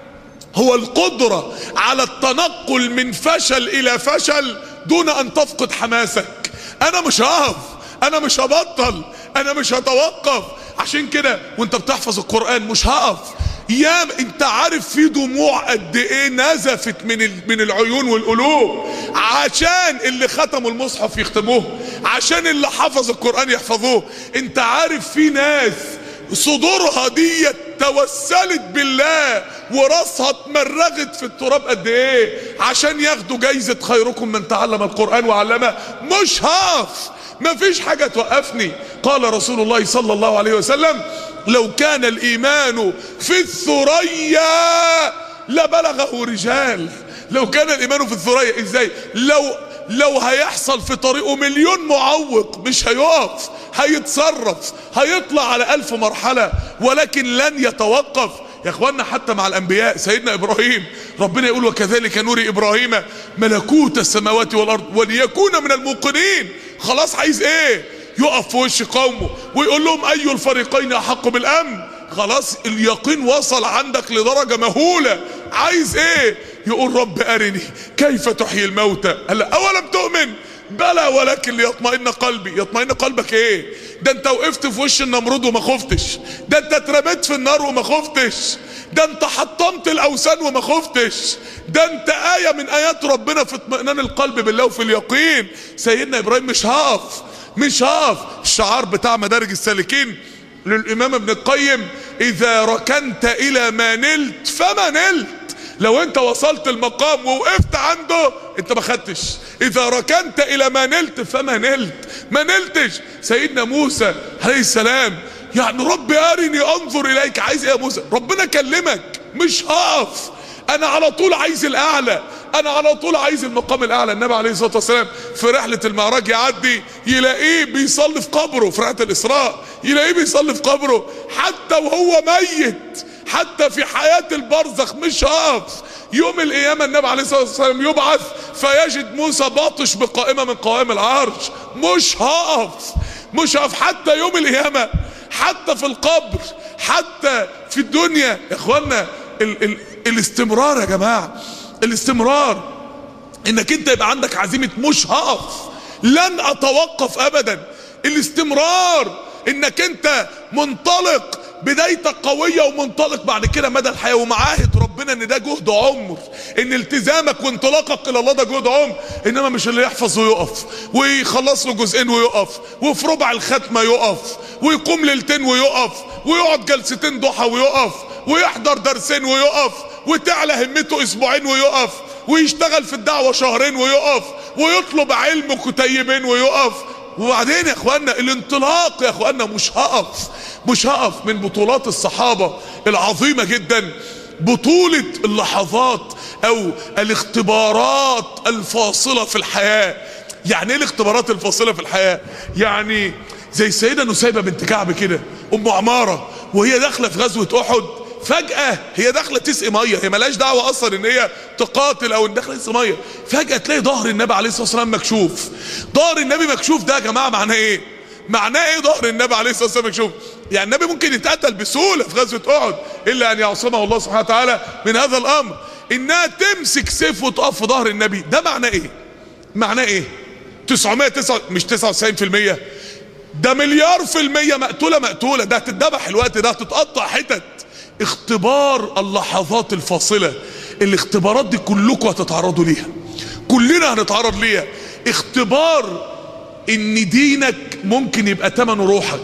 هو القدرة على التنقل من فشل الى فشل دون ان تفقد حماسك انا مش هقف انا مش هبطل انا مش هتوقف عشان كده وانت بتحفظ القرآن مش هقف يا انت عارف في دموع قد ايه نزفت من من العيون والقلوب عشان اللي ختموا المصحف يختموه عشان اللي حفظ القرآن يحفظوه انت عارف في ناس صدورها دي توسلت بالله وراسها اتمرغت في التراب قد ايه عشان ياخدوا جايزة خيركم من تعلم القرآن وعلمه مش هقف مفيش حاجة توقفني قال رسول الله صلى الله عليه وسلم لو كان الايمان في الثريا لبلغه رجال لو كان الايمان في الثريا ازاي لو لو هيحصل في طريقه مليون معوق مش هيقف هيتصرف هيطلع على الف مرحلة ولكن لن يتوقف يا اخوانا حتى مع الانبياء سيدنا ابراهيم ربنا يقول وكذلك نوري ابراهيم ملكوت السماوات والارض وليكون من الموقنين خلاص عايز ايه يقف في وش قومه ويقول لهم اي الفريقين احق بالامن خلاص اليقين وصل عندك لدرجة مهولة عايز ايه يقول رب ارني كيف تحيي الموتى قال اولم تؤمن بلى ولكن ليطمئن قلبي يطمئن قلبك ايه ده انت وقفت في وش النمرود وما خفتش ده انت اترميت في النار وما خفتش ده انت حطمت الاوثان وما خفتش ده انت آية من آيات ربنا في اطمئنان القلب بالله وفي اليقين سيدنا ابراهيم مش هقف مش هقف الشعار بتاع مدارج السالكين للامام ابن القيم اذا ركنت الى ما نلت فما نلت لو انت وصلت المقام ووقفت عنده انت ما خدتش اذا ركنت الى ما نلت فما نلت ما نلتش سيدنا موسى عليه السلام يعني رب ارني انظر اليك عايز ايه يا موسى ربنا كلمك مش هقف انا على طول عايز الاعلى انا على طول عايز المقام الاعلى النبي عليه الصلاه والسلام في رحله المعراج يعدي يلاقيه بيصلي في قبره في رحله الاسراء يلاقيه بيصلي في قبره حتى وهو ميت حتى في حياه البرزخ مش هقف يوم القيامه النبي عليه الصلاه والسلام يبعث فيجد موسى باطش بقائمه من قوائم العرش مش هقف مش هقف حتى يوم القيامه حتى في القبر حتى في الدنيا يا اخوانا ال ال الاستمرار يا جماعه الاستمرار انك انت يبقى عندك عزيمه مش هقف لن اتوقف ابدا الاستمرار انك انت منطلق بدايتك قويه ومنطلق بعد كده مدى الحياه ومعاهد ربنا ان ده جهد عمر ان التزامك وانطلاقك الى الله ده جهد عمر انما مش اللي يحفظ ويقف ويخلص له جزئين ويقف وفي ربع الختمه يقف ويقوم ليلتين ويقف ويقعد جلستين ضحى ويقف ويحضر درسين ويقف وتعلى همته اسبوعين ويقف ويشتغل في الدعوه شهرين ويقف ويطلب علم كتيبين ويقف وبعدين يا اخوانا الانطلاق يا اخوانا مش هقف مش هقف من بطولات الصحابة العظيمة جدا بطولة اللحظات او الاختبارات الفاصلة في الحياة يعني ايه الاختبارات الفاصلة في الحياة يعني زي السيدة نسيبة بنت كعب كده ام عمارة وهي داخلة في غزوة احد فجأة هي داخلة تسقي مية هي ملاش دعوة اصلا ان هي تقاتل او ان داخلة تسقي مية فجأة تلاقي ظهر النبي عليه الصلاة والسلام مكشوف ظهر النبي مكشوف ده يا جماعة معناه ايه معناه ايه ظهر النبي عليه الصلاه والسلام مكشوف يعني النبي ممكن يتقتل بسهوله في غزوه احد الا ان يعصمه الله سبحانه وتعالى من هذا الامر انها تمسك سيف وتقف في ظهر النبي ده معناه ايه معناه ايه 909 مش 99% ده مليار في المية مقتولة مقتولة ده هتتذبح الوقت ده هتتقطع حتت اختبار اللحظات الفاصلة الاختبارات دي كلكم هتتعرضوا ليها كلنا هنتعرض ليها اختبار ان دينك ممكن يبقى تمن روحك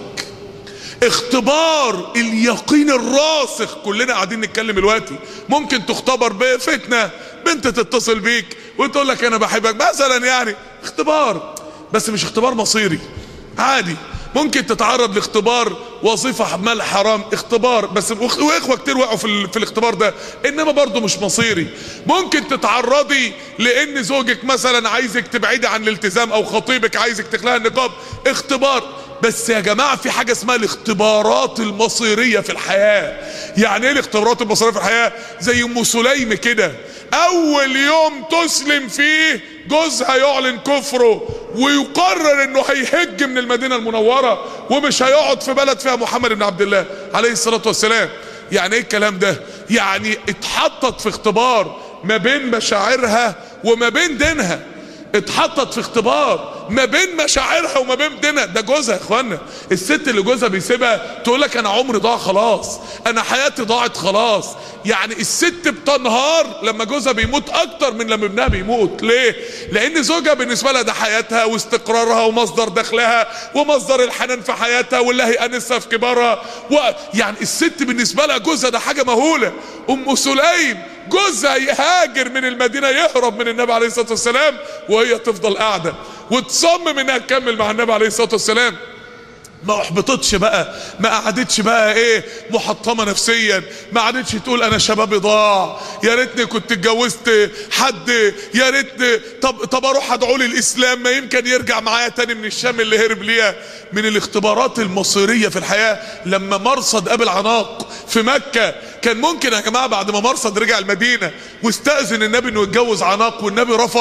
اختبار اليقين الراسخ كلنا قاعدين نتكلم دلوقتي ممكن تختبر بفتنه بنت تتصل بيك وتقول لك انا بحبك مثلا يعني اختبار بس مش اختبار مصيري عادي ممكن تتعرض لاختبار وظيفة مال حرام اختبار بس واخوة كتير وقعوا في, ال... في الاختبار ده انما برضه مش مصيري ممكن تتعرضي لان زوجك مثلا عايزك تبعدي عن الالتزام او خطيبك عايزك تخلعي النقاب اختبار بس يا جماعة في حاجة اسمها الاختبارات المصيرية في الحياة يعني ايه الاختبارات المصيرية في الحياة زي ام سليم كده اول يوم تسلم فيه جوزها يعلن كفره ويقرر انه هيهج من المدينة المنورة ومش هيقعد في بلد فيها محمد بن عبد الله عليه الصلاة والسلام يعني ايه الكلام ده يعني اتحطت في اختبار ما بين مشاعرها وما بين دينها اتحطت في اختبار ما بين مشاعرها وما بين دينها ده جوزها يا اخوانا الست اللي جوزها بيسيبها تقول لك انا عمري ضاع خلاص انا حياتي ضاعت خلاص يعني الست بتنهار لما جوزها بيموت اكتر من لما ابنها بيموت ليه لان زوجها بالنسبه لها ده حياتها واستقرارها ومصدر دخلها ومصدر الحنان في حياتها واللي هيأنسها في كبارها و... يعني الست بالنسبه لها جوزها ده حاجه مهوله ام سليم جوزها يهاجر من المدينه يهرب من النبي عليه الصلاه والسلام وهي تفضل قاعده وتصمم انها تكمل مع النبي عليه الصلاه والسلام ما احبطتش بقى ما قعدتش بقى ايه محطمه نفسيا ما قعدتش تقول انا شبابي ضاع يا ريتني كنت اتجوزت حد يا ريتني طب طب اروح ادعو للاسلام ما يمكن يرجع معايا تاني من الشام اللي هرب ليها من الاختبارات المصيريه في الحياه لما مرصد قابل عناق في مكه كان ممكن يا جماعه بعد ما مرصد رجع المدينه واستاذن النبي انه يتجوز عناق والنبي رفض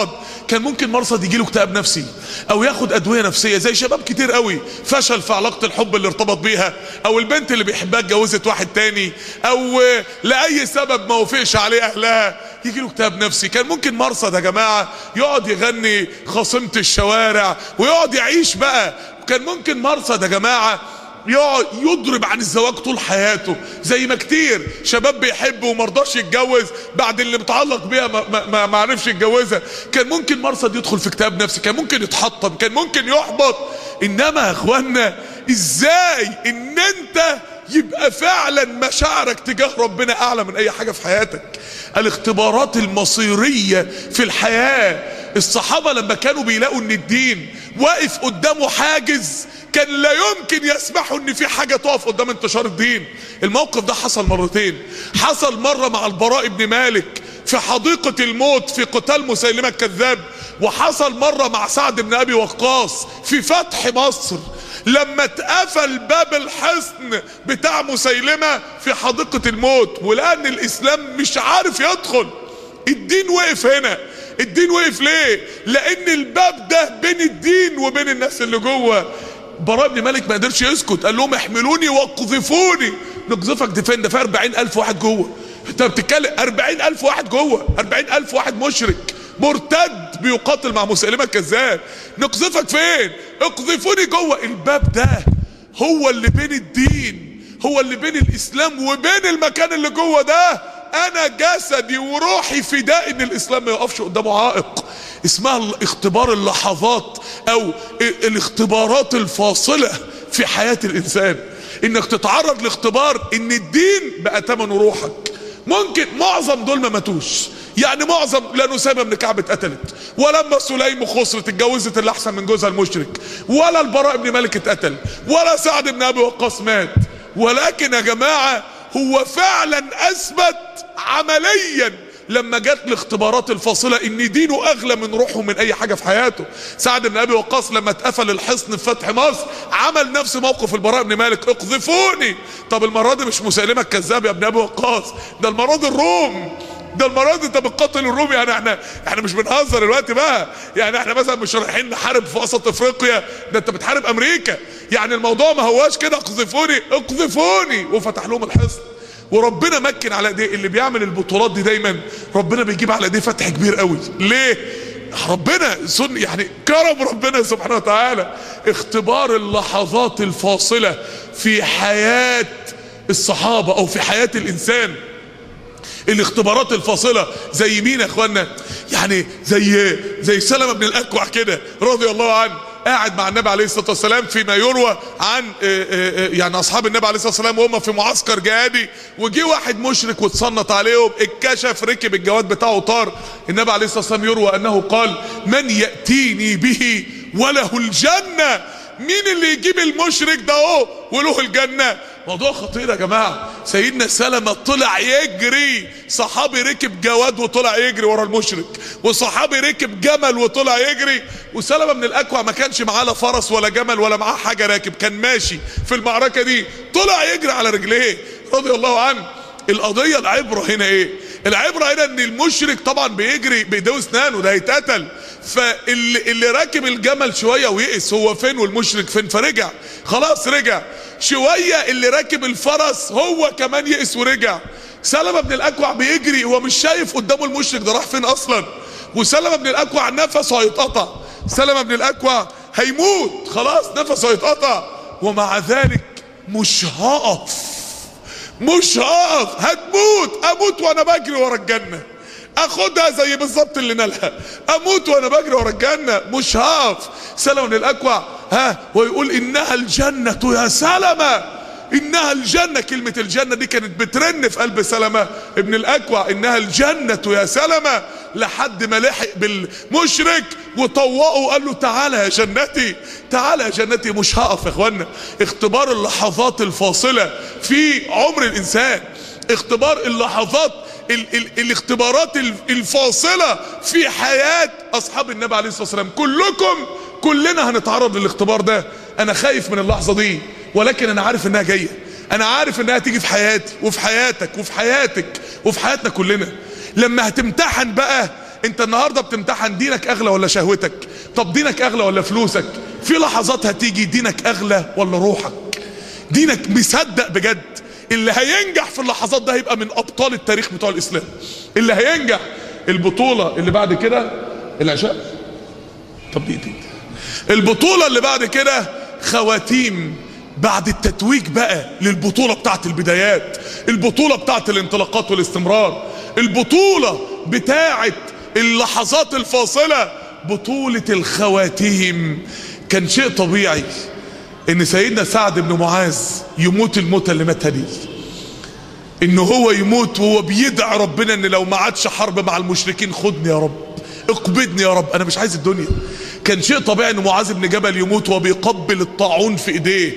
كان ممكن مرصد يجي له اكتئاب نفسي او ياخد ادويه نفسيه زي شباب كتير قوي فشل في علاقه الحب اللي ارتبط بيها او البنت اللي بيحبها اتجوزت واحد تاني او لاي سبب ما وافقش عليه اهلها يجي له اكتئاب نفسي كان ممكن مرصد يا جماعه يقعد يغني خاصمه الشوارع ويقعد يعيش بقى كان ممكن مرصد يا جماعه يقعد يضرب عن الزواج طول حياته زي ما كتير شباب بيحب ومرضاش يتجوز بعد اللي متعلق بيها ما, ما, ما, ما عرفش يتجوزها كان ممكن مرصد يدخل في اكتئاب نفسي كان ممكن يتحطم كان ممكن يحبط انما يا اخوانا ازاي ان انت يبقى فعلا مشاعرك تجاه ربنا اعلى من اي حاجه في حياتك الاختبارات المصيريه في الحياه الصحابه لما كانوا بيلاقوا ان الدين واقف قدامه حاجز كان لا يمكن يسمحوا ان في حاجه تقف قدام انتشار الدين الموقف ده حصل مرتين حصل مره مع البراء بن مالك في حديقه الموت في قتال مسيلمه الكذاب وحصل مره مع سعد بن ابي وقاص في فتح مصر لما اتقفل باب الحصن بتاع مسيلمه في حديقه الموت ولان الاسلام مش عارف يدخل الدين وقف هنا الدين وقف ليه لان الباب ده بين الدين وبين الناس اللي جوه براء بن مالك ما قدرش يسكت قال لهم احملوني واقذفوني نقذفك دي فين ده في 40000 واحد جوه انت بتتكلم 40000 واحد جوه 40000 واحد مشرك مرتد بيقاتل مع مسيلمه الكذاب نقذفك فين اقذفوني جوه الباب ده هو اللي بين الدين هو اللي بين الاسلام وبين المكان اللي جوه ده انا جسدي وروحي فداء ان الاسلام ما يقفش قدامه عائق اسمها اختبار اللحظات او الاختبارات الفاصلة في حياة الانسان انك تتعرض لاختبار ان الدين بقى تمن روحك ممكن معظم دول ما ماتوش يعني معظم لا نسامة بن كعب اتقتلت ولما سليم خسرت اتجوزت اللي احسن من جوزها المشرك ولا البراء بن مالك اتقتل ولا سعد بن ابي وقاص مات ولكن يا جماعة هو فعلا اثبت عمليا لما جت الاختبارات الفاصله ان دينه اغلى من روحه من اي حاجه في حياته سعد بن ابي وقاص لما اتقفل الحصن في فتح مصر عمل نفس موقف البراء بن مالك اقذفوني طب المره دي مش مسيلمه الكذاب يا ابن ابي وقاص ده المره دي الروم ده المره دي انت بتقاتل الروم يعني احنا احنا مش بنهزر الوقت بقى يعني احنا مثلا مش رايحين نحارب في وسط افريقيا ده انت بتحارب امريكا يعني الموضوع ما هواش كده اقذفوني اقذفوني وفتح لهم الحصن وربنا مكن على ايديه اللي بيعمل البطولات دي دايما ربنا بيجيب على ايديه فتح كبير قوي ليه ربنا سن يعني كرم ربنا سبحانه وتعالى اختبار اللحظات الفاصلة في حياة الصحابة او في حياة الانسان الاختبارات الفاصلة زي مين يا اخوانا يعني زي زي سلمة بن الاكوع كده رضي الله عنه قاعد مع النبي عليه الصلاه والسلام فيما يروى عن يعني اصحاب النبي عليه الصلاه والسلام وهم في معسكر جهادي وجي واحد مشرك واتصنت عليهم اتكشف ركب الجواد بتاعه طار النبي عليه الصلاه والسلام يروى انه قال من ياتيني به وله الجنه مين اللي يجيب المشرك ده اهو وله الجنه موضوع خطير يا جماعه سيدنا سلمة طلع يجري صحابي ركب جواد وطلع يجري ورا المشرك وصحابي ركب جمل وطلع يجري وسلمة من الاكوع ما كانش معاه لا فرس ولا جمل ولا معاه حاجه راكب كان ماشي في المعركه دي طلع يجري على رجليه رضي الله عنه القضيه العبره هنا ايه العبره هنا ان المشرك طبعا بيجري بايديه واسنانه ده هيتقتل فاللي اللي راكب الجمل شويه ويئس هو فين والمشرك فين فرجع خلاص رجع شويه اللي راكب الفرس هو كمان يئس ورجع سلمة بن الاكوع بيجري هو مش شايف قدامه المشرك ده راح فين اصلا وسلمة بن الاكوع نفسه هيتقطع سلمة بن الاكوع هيموت خلاص نفسه هيتقطع ومع ذلك مش هقف مش هقف هتموت اموت وانا بجري ورا الجنه اخدها زي بالظبط اللي نالها اموت وانا بجري ورا الجنه مش هقف سلمة بن الاكوع ها ويقول انها الجنه يا سلمة انها الجنة كلمة الجنة دي كانت بترن في قلب سلمة ابن الاكوع انها الجنة يا سلمة لحد ما لحق بالمشرك وطوقه وقال له تعالى يا جنتي تعالى يا جنتي مش هقف يا اخوانا اختبار اللحظات الفاصلة في عمر الانسان اختبار اللحظات ال ال الاختبارات الفاصلة في حياة اصحاب النبي عليه الصلاة والسلام كلكم كلنا هنتعرض للاختبار ده انا خايف من اللحظة دي ولكن انا عارف انها جاية انا عارف انها تيجي في حياتي وفي حياتك وفي حياتك وفي حياتنا كلنا لما هتمتحن بقى انت النهاردة بتمتحن دينك اغلى ولا شهوتك طب دينك اغلى ولا فلوسك في لحظات هتيجي دينك اغلى ولا روحك دينك مصدق بجد اللي هينجح في اللحظات ده هيبقى من ابطال التاريخ بتوع الاسلام اللي هينجح البطولة اللي بعد كده العشاء طب دقيقتين البطولة اللي بعد كده خواتيم بعد التتويج بقى للبطولة بتاعت البدايات البطولة بتاعت الانطلاقات والاستمرار البطولة بتاعت اللحظات الفاصلة بطولة الخواتيم كان شيء طبيعي ان سيدنا سعد بن معاذ يموت الموتة اللي ماتها دي ان هو يموت وهو بيدعي ربنا ان لو ما عادش حرب مع المشركين خدني يا رب اقبضني يا رب انا مش عايز الدنيا كان شيء طبيعي ان معاذ بن جبل يموت وهو بيقبل الطاعون في ايديه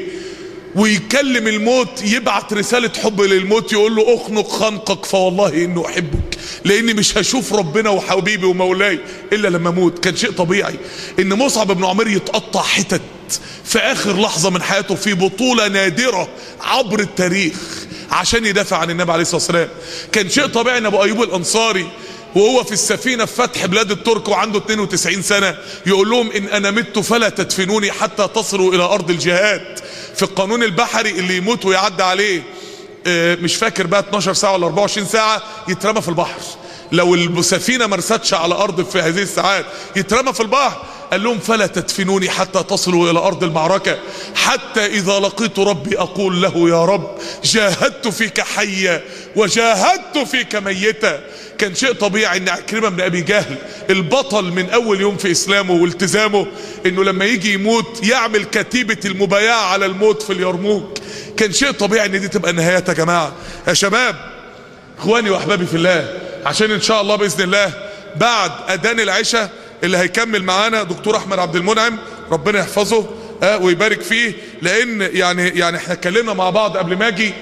ويكلم الموت يبعت رسالة حب للموت يقول له اخنق خنقك فوالله انه احبك لاني مش هشوف ربنا وحبيبي ومولاي الا لما اموت كان شيء طبيعي ان مصعب بن عمير يتقطع حتت في اخر لحظة من حياته في بطولة نادرة عبر التاريخ عشان يدافع عن النبي عليه الصلاة والسلام كان شيء طبيعي ان ابو ايوب الانصاري وهو في السفينة في فتح بلاد الترك وعنده 92 سنة يقول لهم ان انا مت فلا تدفنوني حتى تصلوا الى ارض الجهاد في القانون البحري اللي يموت ويعدي عليه اه مش فاكر بقى 12 ساعة ولا 24 ساعة يترمى في البحر لو السفينة مرستش على ارض في هذه الساعات يترمى في البحر قال لهم فلا تدفنوني حتى تصلوا الى ارض المعركة حتى اذا لقيت ربي اقول له يا رب جاهدت فيك حيا وجاهدت فيك ميتا كان شيء طبيعي ان عكرمه بن ابي جهل البطل من اول يوم في اسلامه والتزامه انه لما يجي يموت يعمل كتيبه المبايعه على الموت في اليرموك كان شيء طبيعي ان دي تبقى النهايات يا جماعه يا شباب اخواني واحبابي في الله عشان ان شاء الله باذن الله بعد اذان العشاء اللي هيكمل معانا دكتور احمد عبد المنعم ربنا يحفظه آه ويبارك فيه لان يعني يعني احنا اتكلمنا مع بعض قبل ما اجي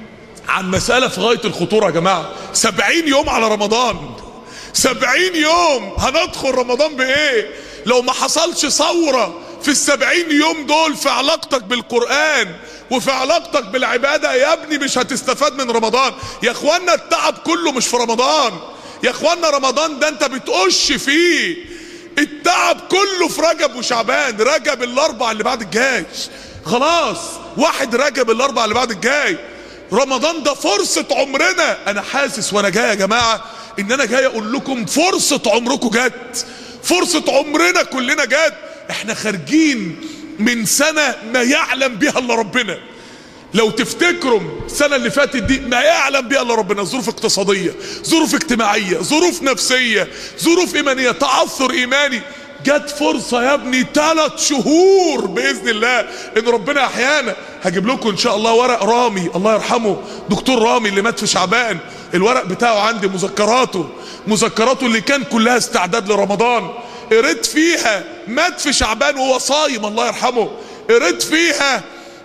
عن مسألة في غاية الخطورة يا جماعة سبعين يوم على رمضان سبعين يوم هندخل رمضان بايه لو ما حصلش ثورة في السبعين يوم دول في علاقتك بالقرآن وفي علاقتك بالعبادة يا ابني مش هتستفاد من رمضان يا اخوانا التعب كله مش في رمضان يا اخوانا رمضان ده انت بتقش فيه التعب كله في رجب وشعبان رجب الاربع اللي بعد الجاي خلاص واحد رجب الاربع اللي بعد الجاي رمضان ده فرصة عمرنا انا حاسس وانا جاي يا جماعة ان انا جاي اقول لكم فرصة عمركم جت فرصة عمرنا كلنا جت احنا خارجين من سنة ما يعلم بها الا ربنا لو تفتكروا السنة اللي فاتت دي ما يعلم بها الا ربنا ظروف اقتصادية ظروف اجتماعية ظروف نفسية ظروف ايمانية تعثر ايماني جت فرصة يا ابني ثلاث شهور بإذن الله إن ربنا أحيانا هجيب لكم إن شاء الله ورق رامي الله يرحمه دكتور رامي اللي مات في شعبان الورق بتاعه عندي مذكراته مذكراته اللي كان كلها استعداد لرمضان قريت فيها مات في شعبان وهو صايم الله يرحمه قريت فيها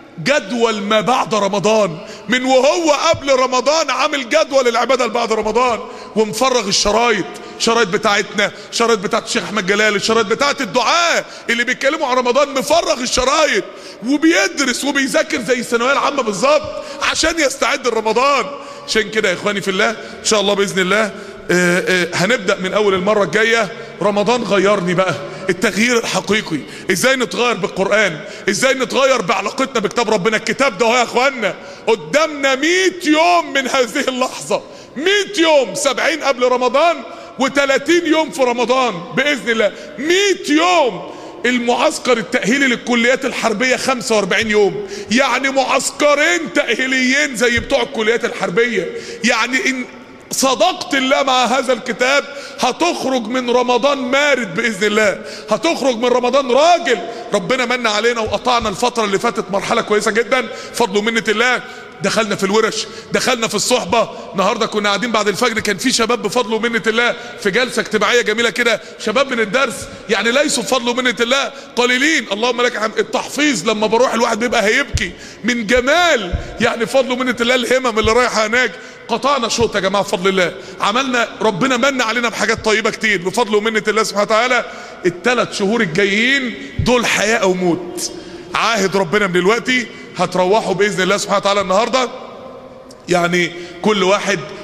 جدول ما بعد رمضان من وهو قبل رمضان عامل جدول العبادة اللي بعد رمضان ومفرغ الشرايط شرايط بتاعتنا شرايط بتاعت الشيخ احمد جلال الشرايط بتاعت الدعاء اللي بيتكلموا عن رمضان مفرغ الشرايط وبيدرس وبيذاكر زي الثانويه العامه بالظبط عشان يستعد لرمضان عشان كده يا اخواني في الله ان شاء الله باذن الله آآ آآ هنبدا من اول المره الجايه رمضان غيرني بقى التغيير الحقيقي ازاي نتغير بالقران ازاي نتغير بعلاقتنا بكتاب ربنا الكتاب ده يا اخوانا قدامنا 100 يوم من هذه اللحظه 100 يوم 70 قبل رمضان و30 يوم في رمضان باذن الله 100 يوم المعسكر التأهيلي للكليات الحربية 45 يوم يعني معسكرين تأهيليين زي بتوع الكليات الحربية يعني ان صدقت الله مع هذا الكتاب هتخرج من رمضان مارد بإذن الله هتخرج من رمضان راجل ربنا من علينا وقطعنا الفترة اللي فاتت مرحلة كويسة جدا فضل ومنة الله دخلنا في الورش دخلنا في الصحبة النهاردة كنا قاعدين بعد الفجر كان في شباب بفضل ومنة الله في جلسة اجتماعية جميلة كده شباب من الدرس يعني ليسوا بفضل ومنة الله قليلين اللهم لك الحمد التحفيظ لما بروح الواحد بيبقى هيبكي من جمال يعني فضل ومنة الله الهمم اللي رايحة هناك قطعنا شوط يا جماعه بفضل الله عملنا ربنا من علينا بحاجات طيبه كتير بفضل ومنه الله سبحانه وتعالى الثلاث شهور الجايين دول حياه او موت عاهد ربنا من دلوقتي هتروحوا باذن الله سبحانه وتعالى النهارده يعني كل واحد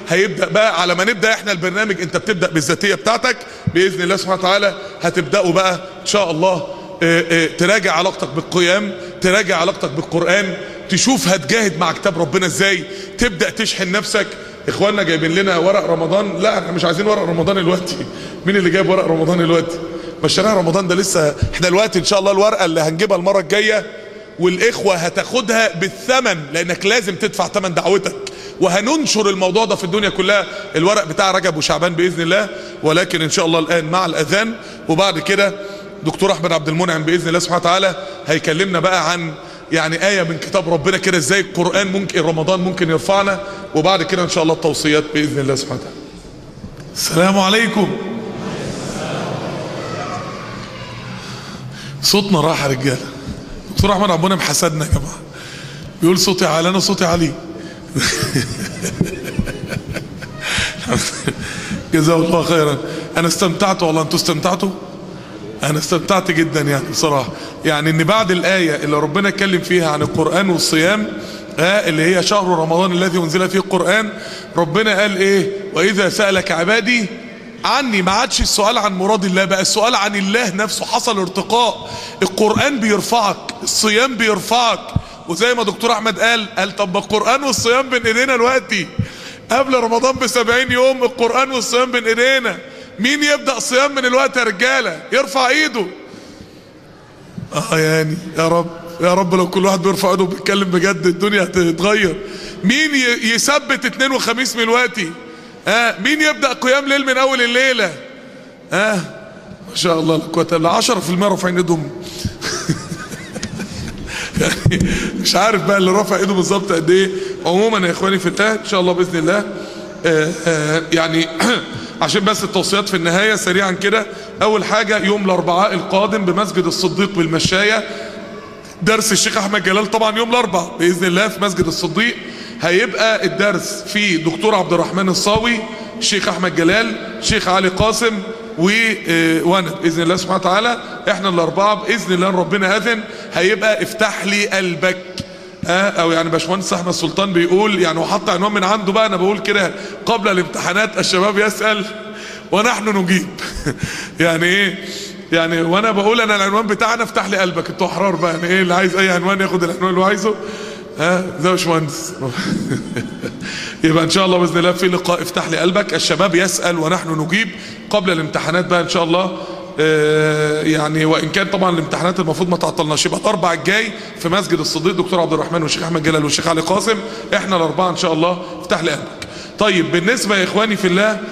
هيبدا بقى على ما نبدا احنا البرنامج انت بتبدا بالذاتيه بتاعتك باذن الله سبحانه وتعالى هتبداوا بقى ان شاء الله اه اه تراجع علاقتك بالقيام تراجع علاقتك بالقران تشوف هتجاهد مع كتاب ربنا ازاي تبدا تشحن نفسك اخواننا جايبين لنا ورق رمضان لا احنا مش عايزين ورق رمضان دلوقتي مين اللي جايب ورق رمضان دلوقتي مشاريع رمضان ده لسه احنا دلوقتي ان شاء الله الورقه اللي هنجيبها المره الجايه والاخوه هتاخدها بالثمن لانك لازم تدفع ثمن دعوتك وهننشر الموضوع ده في الدنيا كلها الورق بتاع رجب وشعبان باذن الله ولكن ان شاء الله الان مع الاذان وبعد كده دكتور احمد عبد المنعم باذن الله سبحانه وتعالى هيكلمنا بقى عن يعني آية من كتاب ربنا كده ازاي القرآن ممكن رمضان ممكن يرفعنا وبعد كده ان شاء الله التوصيات بإذن الله سبحانه وتعالى السلام عليكم صوتنا راح يا رجاله دكتور احمد عبد المنعم حسدنا يا جماعه بيقول صوتي عالي انا صوتي عالي جزاه الله خيرا انا استمتعت والله انتوا استمتعتوا انا استمتعت جدا يعني بصراحه يعني ان بعد الايه اللي ربنا اتكلم فيها عن القران والصيام ها اللي هي شهر رمضان الذي انزل فيه القران ربنا قال ايه واذا سالك عبادي عني ما عادش السؤال عن مراد الله بقى السؤال عن الله نفسه حصل ارتقاء القرآن بيرفعك الصيام بيرفعك وزي ما دكتور احمد قال قال طب القرآن والصيام بين ايدينا دلوقتي قبل رمضان بسبعين يوم القرآن والصيام بين ايدينا مين يبدأ صيام من الوقت يا رجالة يرفع ايده اه يعني يا رب يا رب لو كل واحد بيرفع ايده وبيتكلم بجد الدنيا هتتغير مين يثبت اثنين وخميس من الوقتي ها آه مين يبدأ قيام ليل من أول الليلة ها آه ما شاء الله القوة إلا 10% رافعين ايدهم يعني مش عارف بقى اللي رافع ايده بالظبط قد ايه عموما يا اخواني في الله ان شاء الله باذن الله آآ آآ يعني عشان بس التوصيات في النهايه سريعا كده اول حاجه يوم الاربعاء القادم بمسجد الصديق بالمشايه درس الشيخ احمد جلال طبعا يوم الاربعاء باذن الله في مسجد الصديق هيبقى الدرس في دكتور عبد الرحمن الصاوي الشيخ احمد جلال الشيخ علي قاسم و وانا باذن الله سبحانه وتعالى احنا الاربعه باذن الله ربنا اذن هيبقى افتح لي قلبك اه او يعني باشمهندس احمد سلطان بيقول يعني وحط عنوان من عنده بقى انا بقول كده قبل الامتحانات الشباب يسال ونحن نجيب يعني ايه يعني وانا بقول انا العنوان بتاعنا افتح لي قلبك انتوا احرار بقى يعني ايه اللي عايز اي عنوان ياخد العنوان اللي هو عايزه ها ده يا باشمهندس يبقى ان شاء الله باذن الله في لقاء افتح لي قلبك الشباب يسال ونحن نجيب قبل الامتحانات بقى ان شاء الله آه يعني وان كان طبعا الامتحانات المفروض ما تعطلناش يبقى الاربع الجاي في مسجد الصديق دكتور عبد الرحمن والشيخ احمد جلال والشيخ علي قاسم احنا الاربعه ان شاء الله افتح لي قلبك طيب بالنسبه يا اخواني في الله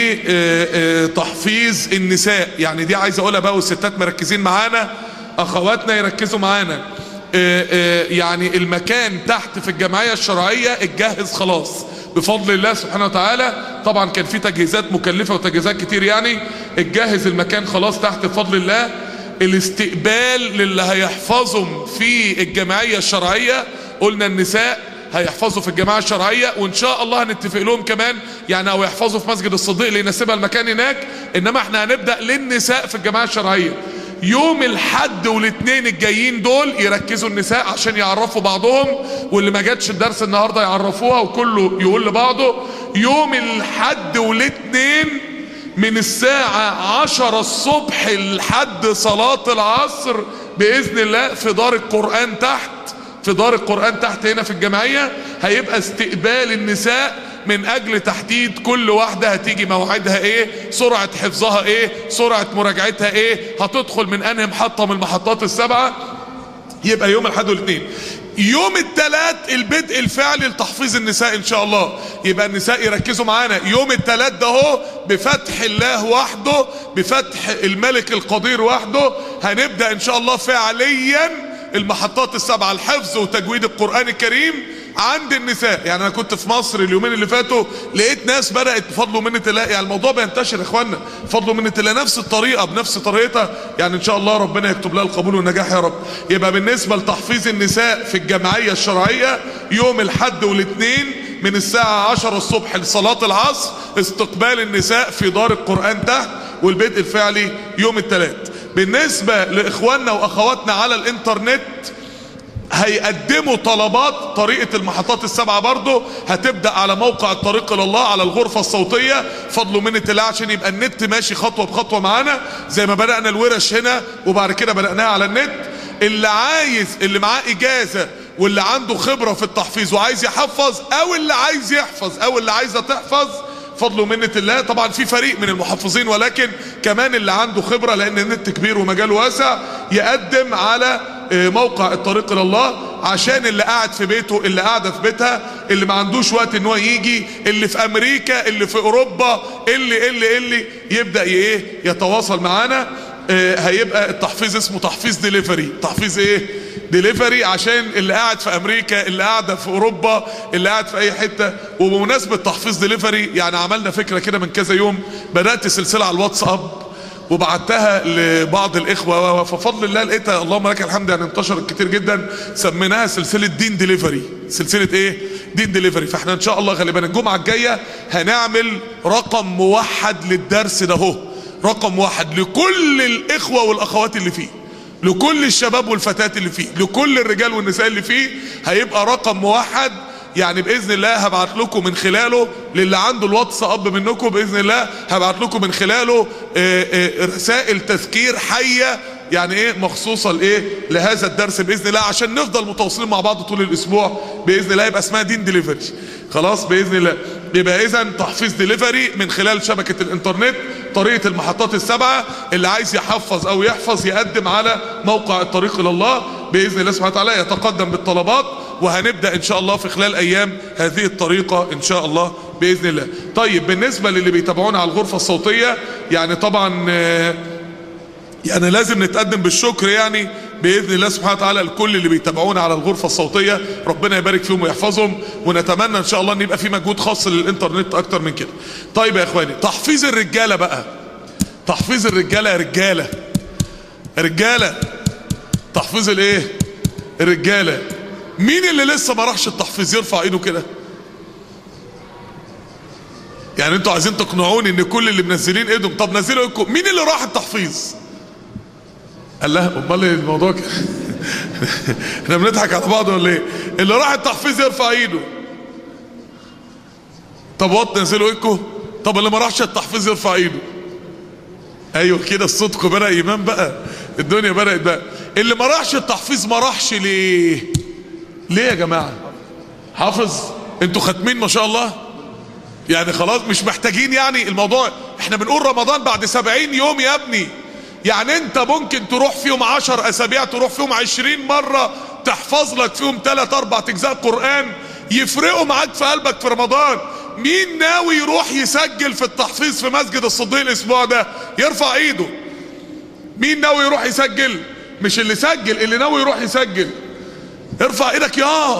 لتحفيظ النساء يعني دي عايز اقولها بقى والستات مركزين معانا اخواتنا يركزوا معانا يعني المكان تحت في الجمعية الشرعية اتجهز خلاص بفضل الله سبحانه وتعالى طبعا كان في تجهيزات مكلفة وتجهيزات كتير يعني اتجهز المكان خلاص تحت بفضل الله الاستقبال للي هيحفظهم في الجمعية الشرعية قلنا النساء هيحفظوا في الجماعة الشرعية وان شاء الله هنتفق لهم كمان يعني او يحفظوا في مسجد الصديق ليناسبها المكان هناك انما احنا هنبدأ للنساء في الجماعة الشرعية يوم الحد والاثنين الجايين دول يركزوا النساء عشان يعرفوا بعضهم واللي ما جاتش الدرس النهارده يعرفوها وكله يقول لبعضه يوم الحد والاثنين من الساعة عشرة الصبح لحد صلاة العصر بإذن الله في دار القرآن تحت في دار القرآن تحت هنا في الجمعية هيبقى استقبال النساء من اجل تحديد كل واحدة هتيجي موعدها ايه سرعة حفظها ايه سرعة مراجعتها ايه هتدخل من انهي محطة من المحطات السبعة يبقى يوم الاحد والاثنين يوم الثلاث البدء الفعلي لتحفيظ النساء ان شاء الله يبقى النساء يركزوا معانا يوم الثلاث ده هو بفتح الله وحده بفتح الملك القدير وحده هنبدأ ان شاء الله فعليا المحطات السبعة الحفظ وتجويد القرآن الكريم عند النساء يعني انا كنت في مصر اليومين اللي فاتوا لقيت ناس بدأت بفضل ومنة الله يعني الموضوع بينتشر يا اخوانا بفضل ومنة الله نفس الطريقة بنفس طريقتها يعني ان شاء الله ربنا يكتب لها القبول والنجاح يا رب يبقى بالنسبة لتحفيظ النساء في الجمعية الشرعية يوم الحد والاثنين من الساعة 10 الصبح لصلاة العصر استقبال النساء في دار القرآن تحت والبدء الفعلي يوم الثلاث بالنسبة لاخواننا واخواتنا على الانترنت هيقدموا طلبات طريقة المحطات السبعة برضه هتبدأ على موقع الطريق إلى الله على الغرفة الصوتية فضلوا منة الله عشان يبقى النت ماشي خطوة بخطوة معانا زي ما بدأنا الورش هنا وبعد كده بدأناها على النت اللي عايز اللي معاه إجازة واللي عنده خبرة في التحفيظ وعايز يحفظ أو اللي عايز يحفظ أو اللي عايزة تحفظ فضل ومنة الله طبعا في فريق من المحفظين ولكن كمان اللي عنده خبرة لان النت كبير ومجال واسع يقدم على موقع الطريق الى الله عشان اللي قاعد في بيته اللي قاعدة في بيتها اللي ما عندوش وقت ان هو يجي اللي في امريكا اللي في اوروبا اللي اللي اللي يبدأ ايه يتواصل معانا هيبقى التحفيظ اسمه تحفيظ ديليفري تحفيظ ايه ديليفري عشان اللي قاعد في امريكا اللي قاعده في اوروبا اللي قاعد في اي حته وبمناسبه تحفيظ ديليفري يعني عملنا فكره كده من كذا يوم بدات سلسله على الواتساب وبعتها لبعض الاخوه ففضل الله لقيتها اللهم لك الحمد يعني انتشرت كتير جدا سميناها سلسله دين ديليفري سلسله ايه دين ديليفري فاحنا ان شاء الله غالبا الجمعه الجايه هنعمل رقم موحد للدرس ده اهو رقم واحد لكل الاخوه والاخوات اللي فيه لكل الشباب والفتيات اللي فيه لكل الرجال والنساء اللي فيه هيبقى رقم موحد يعني باذن الله هبعت لكم من خلاله للي عنده الواتساب منكم باذن الله هبعت لكم من خلاله رسائل تذكير حيه يعني ايه مخصوصه لايه لهذا الدرس باذن الله عشان نفضل متواصلين مع بعض طول الاسبوع باذن الله يبقى اسمها دين ديليفري خلاص باذن الله يبقى اذا تحفيظ ديليفري من خلال شبكه الانترنت طريقه المحطات السبعه اللي عايز يحفظ او يحفظ يقدم على موقع الطريق الى الله باذن الله سبحانه وتعالى يتقدم بالطلبات وهنبدا ان شاء الله في خلال ايام هذه الطريقه ان شاء الله باذن الله طيب بالنسبه للي بيتابعونا على الغرفه الصوتيه يعني طبعا يعني لازم نتقدم بالشكر يعني باذن الله سبحانه وتعالى لكل اللي بيتابعونا على الغرفه الصوتيه ربنا يبارك فيهم ويحفظهم ونتمنى ان شاء الله ان يبقى في مجهود خاص للانترنت اكتر من كده طيب يا اخواني تحفيظ الرجاله بقى تحفيظ الرجاله يا رجاله رجاله تحفيظ الايه الرجاله مين اللي لسه ما راحش التحفيظ يرفع ايده كده يعني انتوا عايزين تقنعوني ان كل اللي منزلين ايدهم طب نزلوا ايدكم مين اللي راح التحفيظ قال لها امال الموضوع كده احنا بنضحك على بعض ولا ايه اللي راح التحفيظ يرفع ايده طب وات نزلوا ايدكم طب اللي ما راحش التحفيظ يرفع ايده ايوه كده الصدق بدا ايمان بقى الدنيا بدات بقى اللي ما راحش التحفيظ ما راحش ليه ليه يا جماعه حافظ انتوا ختمين ما شاء الله يعني خلاص مش محتاجين يعني الموضوع احنا بنقول رمضان بعد سبعين يوم يا ابني يعني انت ممكن تروح فيهم عشر اسابيع تروح فيهم عشرين مرة تحفظ لك فيهم تلات اربع اجزاء قرآن يفرقوا معاك في قلبك في رمضان مين ناوي يروح يسجل في التحفيظ في مسجد الصديق الاسبوع ده يرفع ايده مين ناوي يروح يسجل مش اللي سجل اللي ناوي يروح يسجل ارفع ايدك يا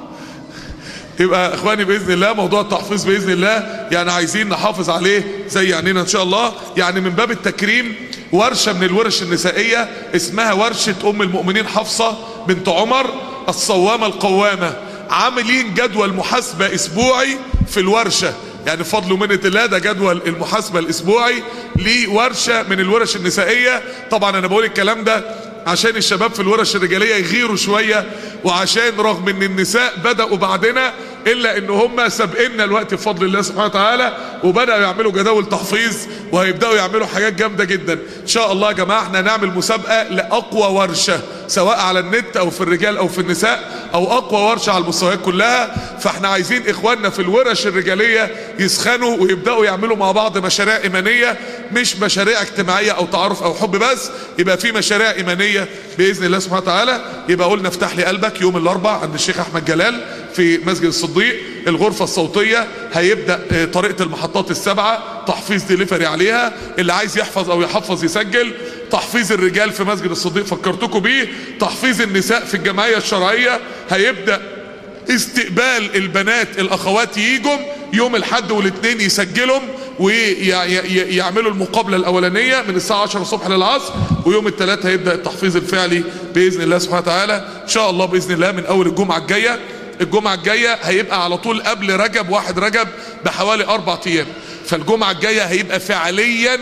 يبقى اخواني باذن الله موضوع التحفيظ باذن الله يعني عايزين نحافظ عليه زي عينينا ان شاء الله يعني من باب التكريم ورشه من الورش النسائيه اسمها ورشه ام المؤمنين حفصه بنت عمر الصوامه القوامه عاملين جدول محاسبه اسبوعي في الورشه يعني فضل منة الله ده جدول المحاسبه الاسبوعي لورشه من الورش النسائيه طبعا انا بقول الكلام ده عشان الشباب في الورش الرجاليه يغيروا شويه وعشان رغم ان النساء بداوا بعدنا الا ان هم سابقنا الوقت بفضل الله سبحانه وتعالى وبداوا يعملوا جداول تحفيظ وهيبداوا يعملوا حاجات جامده جدا ان شاء الله يا جماعه احنا نعمل مسابقه لاقوى ورشه سواء على النت او في الرجال او في النساء او اقوى ورشه على المستويات كلها فاحنا عايزين اخواننا في الورش الرجاليه يسخنوا ويبداوا يعملوا مع بعض مشاريع ايمانيه مش مشاريع اجتماعيه او تعارف او حب بس يبقى في مشاريع ايمانيه باذن الله سبحانه وتعالى يبقى قلنا افتح لي قلبك يوم الاربعاء عند الشيخ احمد جلال في مسجد الصديق الغرفة الصوتية هيبدأ طريقة المحطات السبعة تحفيظ ديليفري عليها اللي عايز يحفظ او يحفظ يسجل تحفيظ الرجال في مسجد الصديق فكرتكم بيه تحفيظ النساء في الجمعية الشرعية هيبدأ استقبال البنات الاخوات يجوا يوم الحد والاثنين يسجلهم ويعملوا المقابله الاولانيه من الساعه 10 الصبح للعصر ويوم الثلاث هيبدا التحفيظ الفعلي باذن الله سبحانه وتعالى ان شاء الله باذن الله من اول الجمعه الجايه الجمعه الجايه هيبقى على طول قبل رجب واحد رجب بحوالي اربع ايام فالجمعه الجايه هيبقى فعليا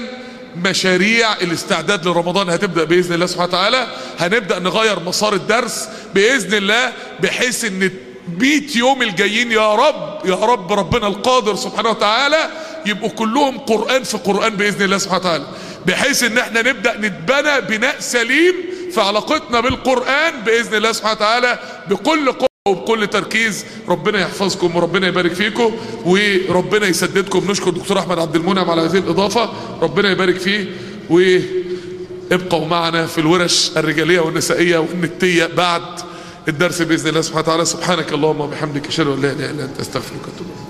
مشاريع الاستعداد لرمضان هتبدأ بإذن الله سبحانه وتعالى هنبدأ نغير مسار الدرس بإذن الله بحيث ان 100 يوم الجايين يا رب يا رب ربنا القادر سبحانه وتعالى يبقوا كلهم قرآن في قرآن بإذن الله سبحانه وتعالى بحيث ان احنا نبدأ نتبنى بناء سليم في علاقتنا بالقرآن بإذن الله سبحانه وتعالى بكل قوة وبكل تركيز ربنا يحفظكم وربنا يبارك فيكم وربنا يسددكم نشكر دكتور احمد عبد المنعم على هذه الاضافه ربنا يبارك فيه وابقوا معنا في الورش الرجاليه والنسائيه والنتيه بعد الدرس باذن الله سبحانه وتعالى سبحانك اللهم وبحمدك اشهد ان لا اله الا انت استغفرك واتوب اليك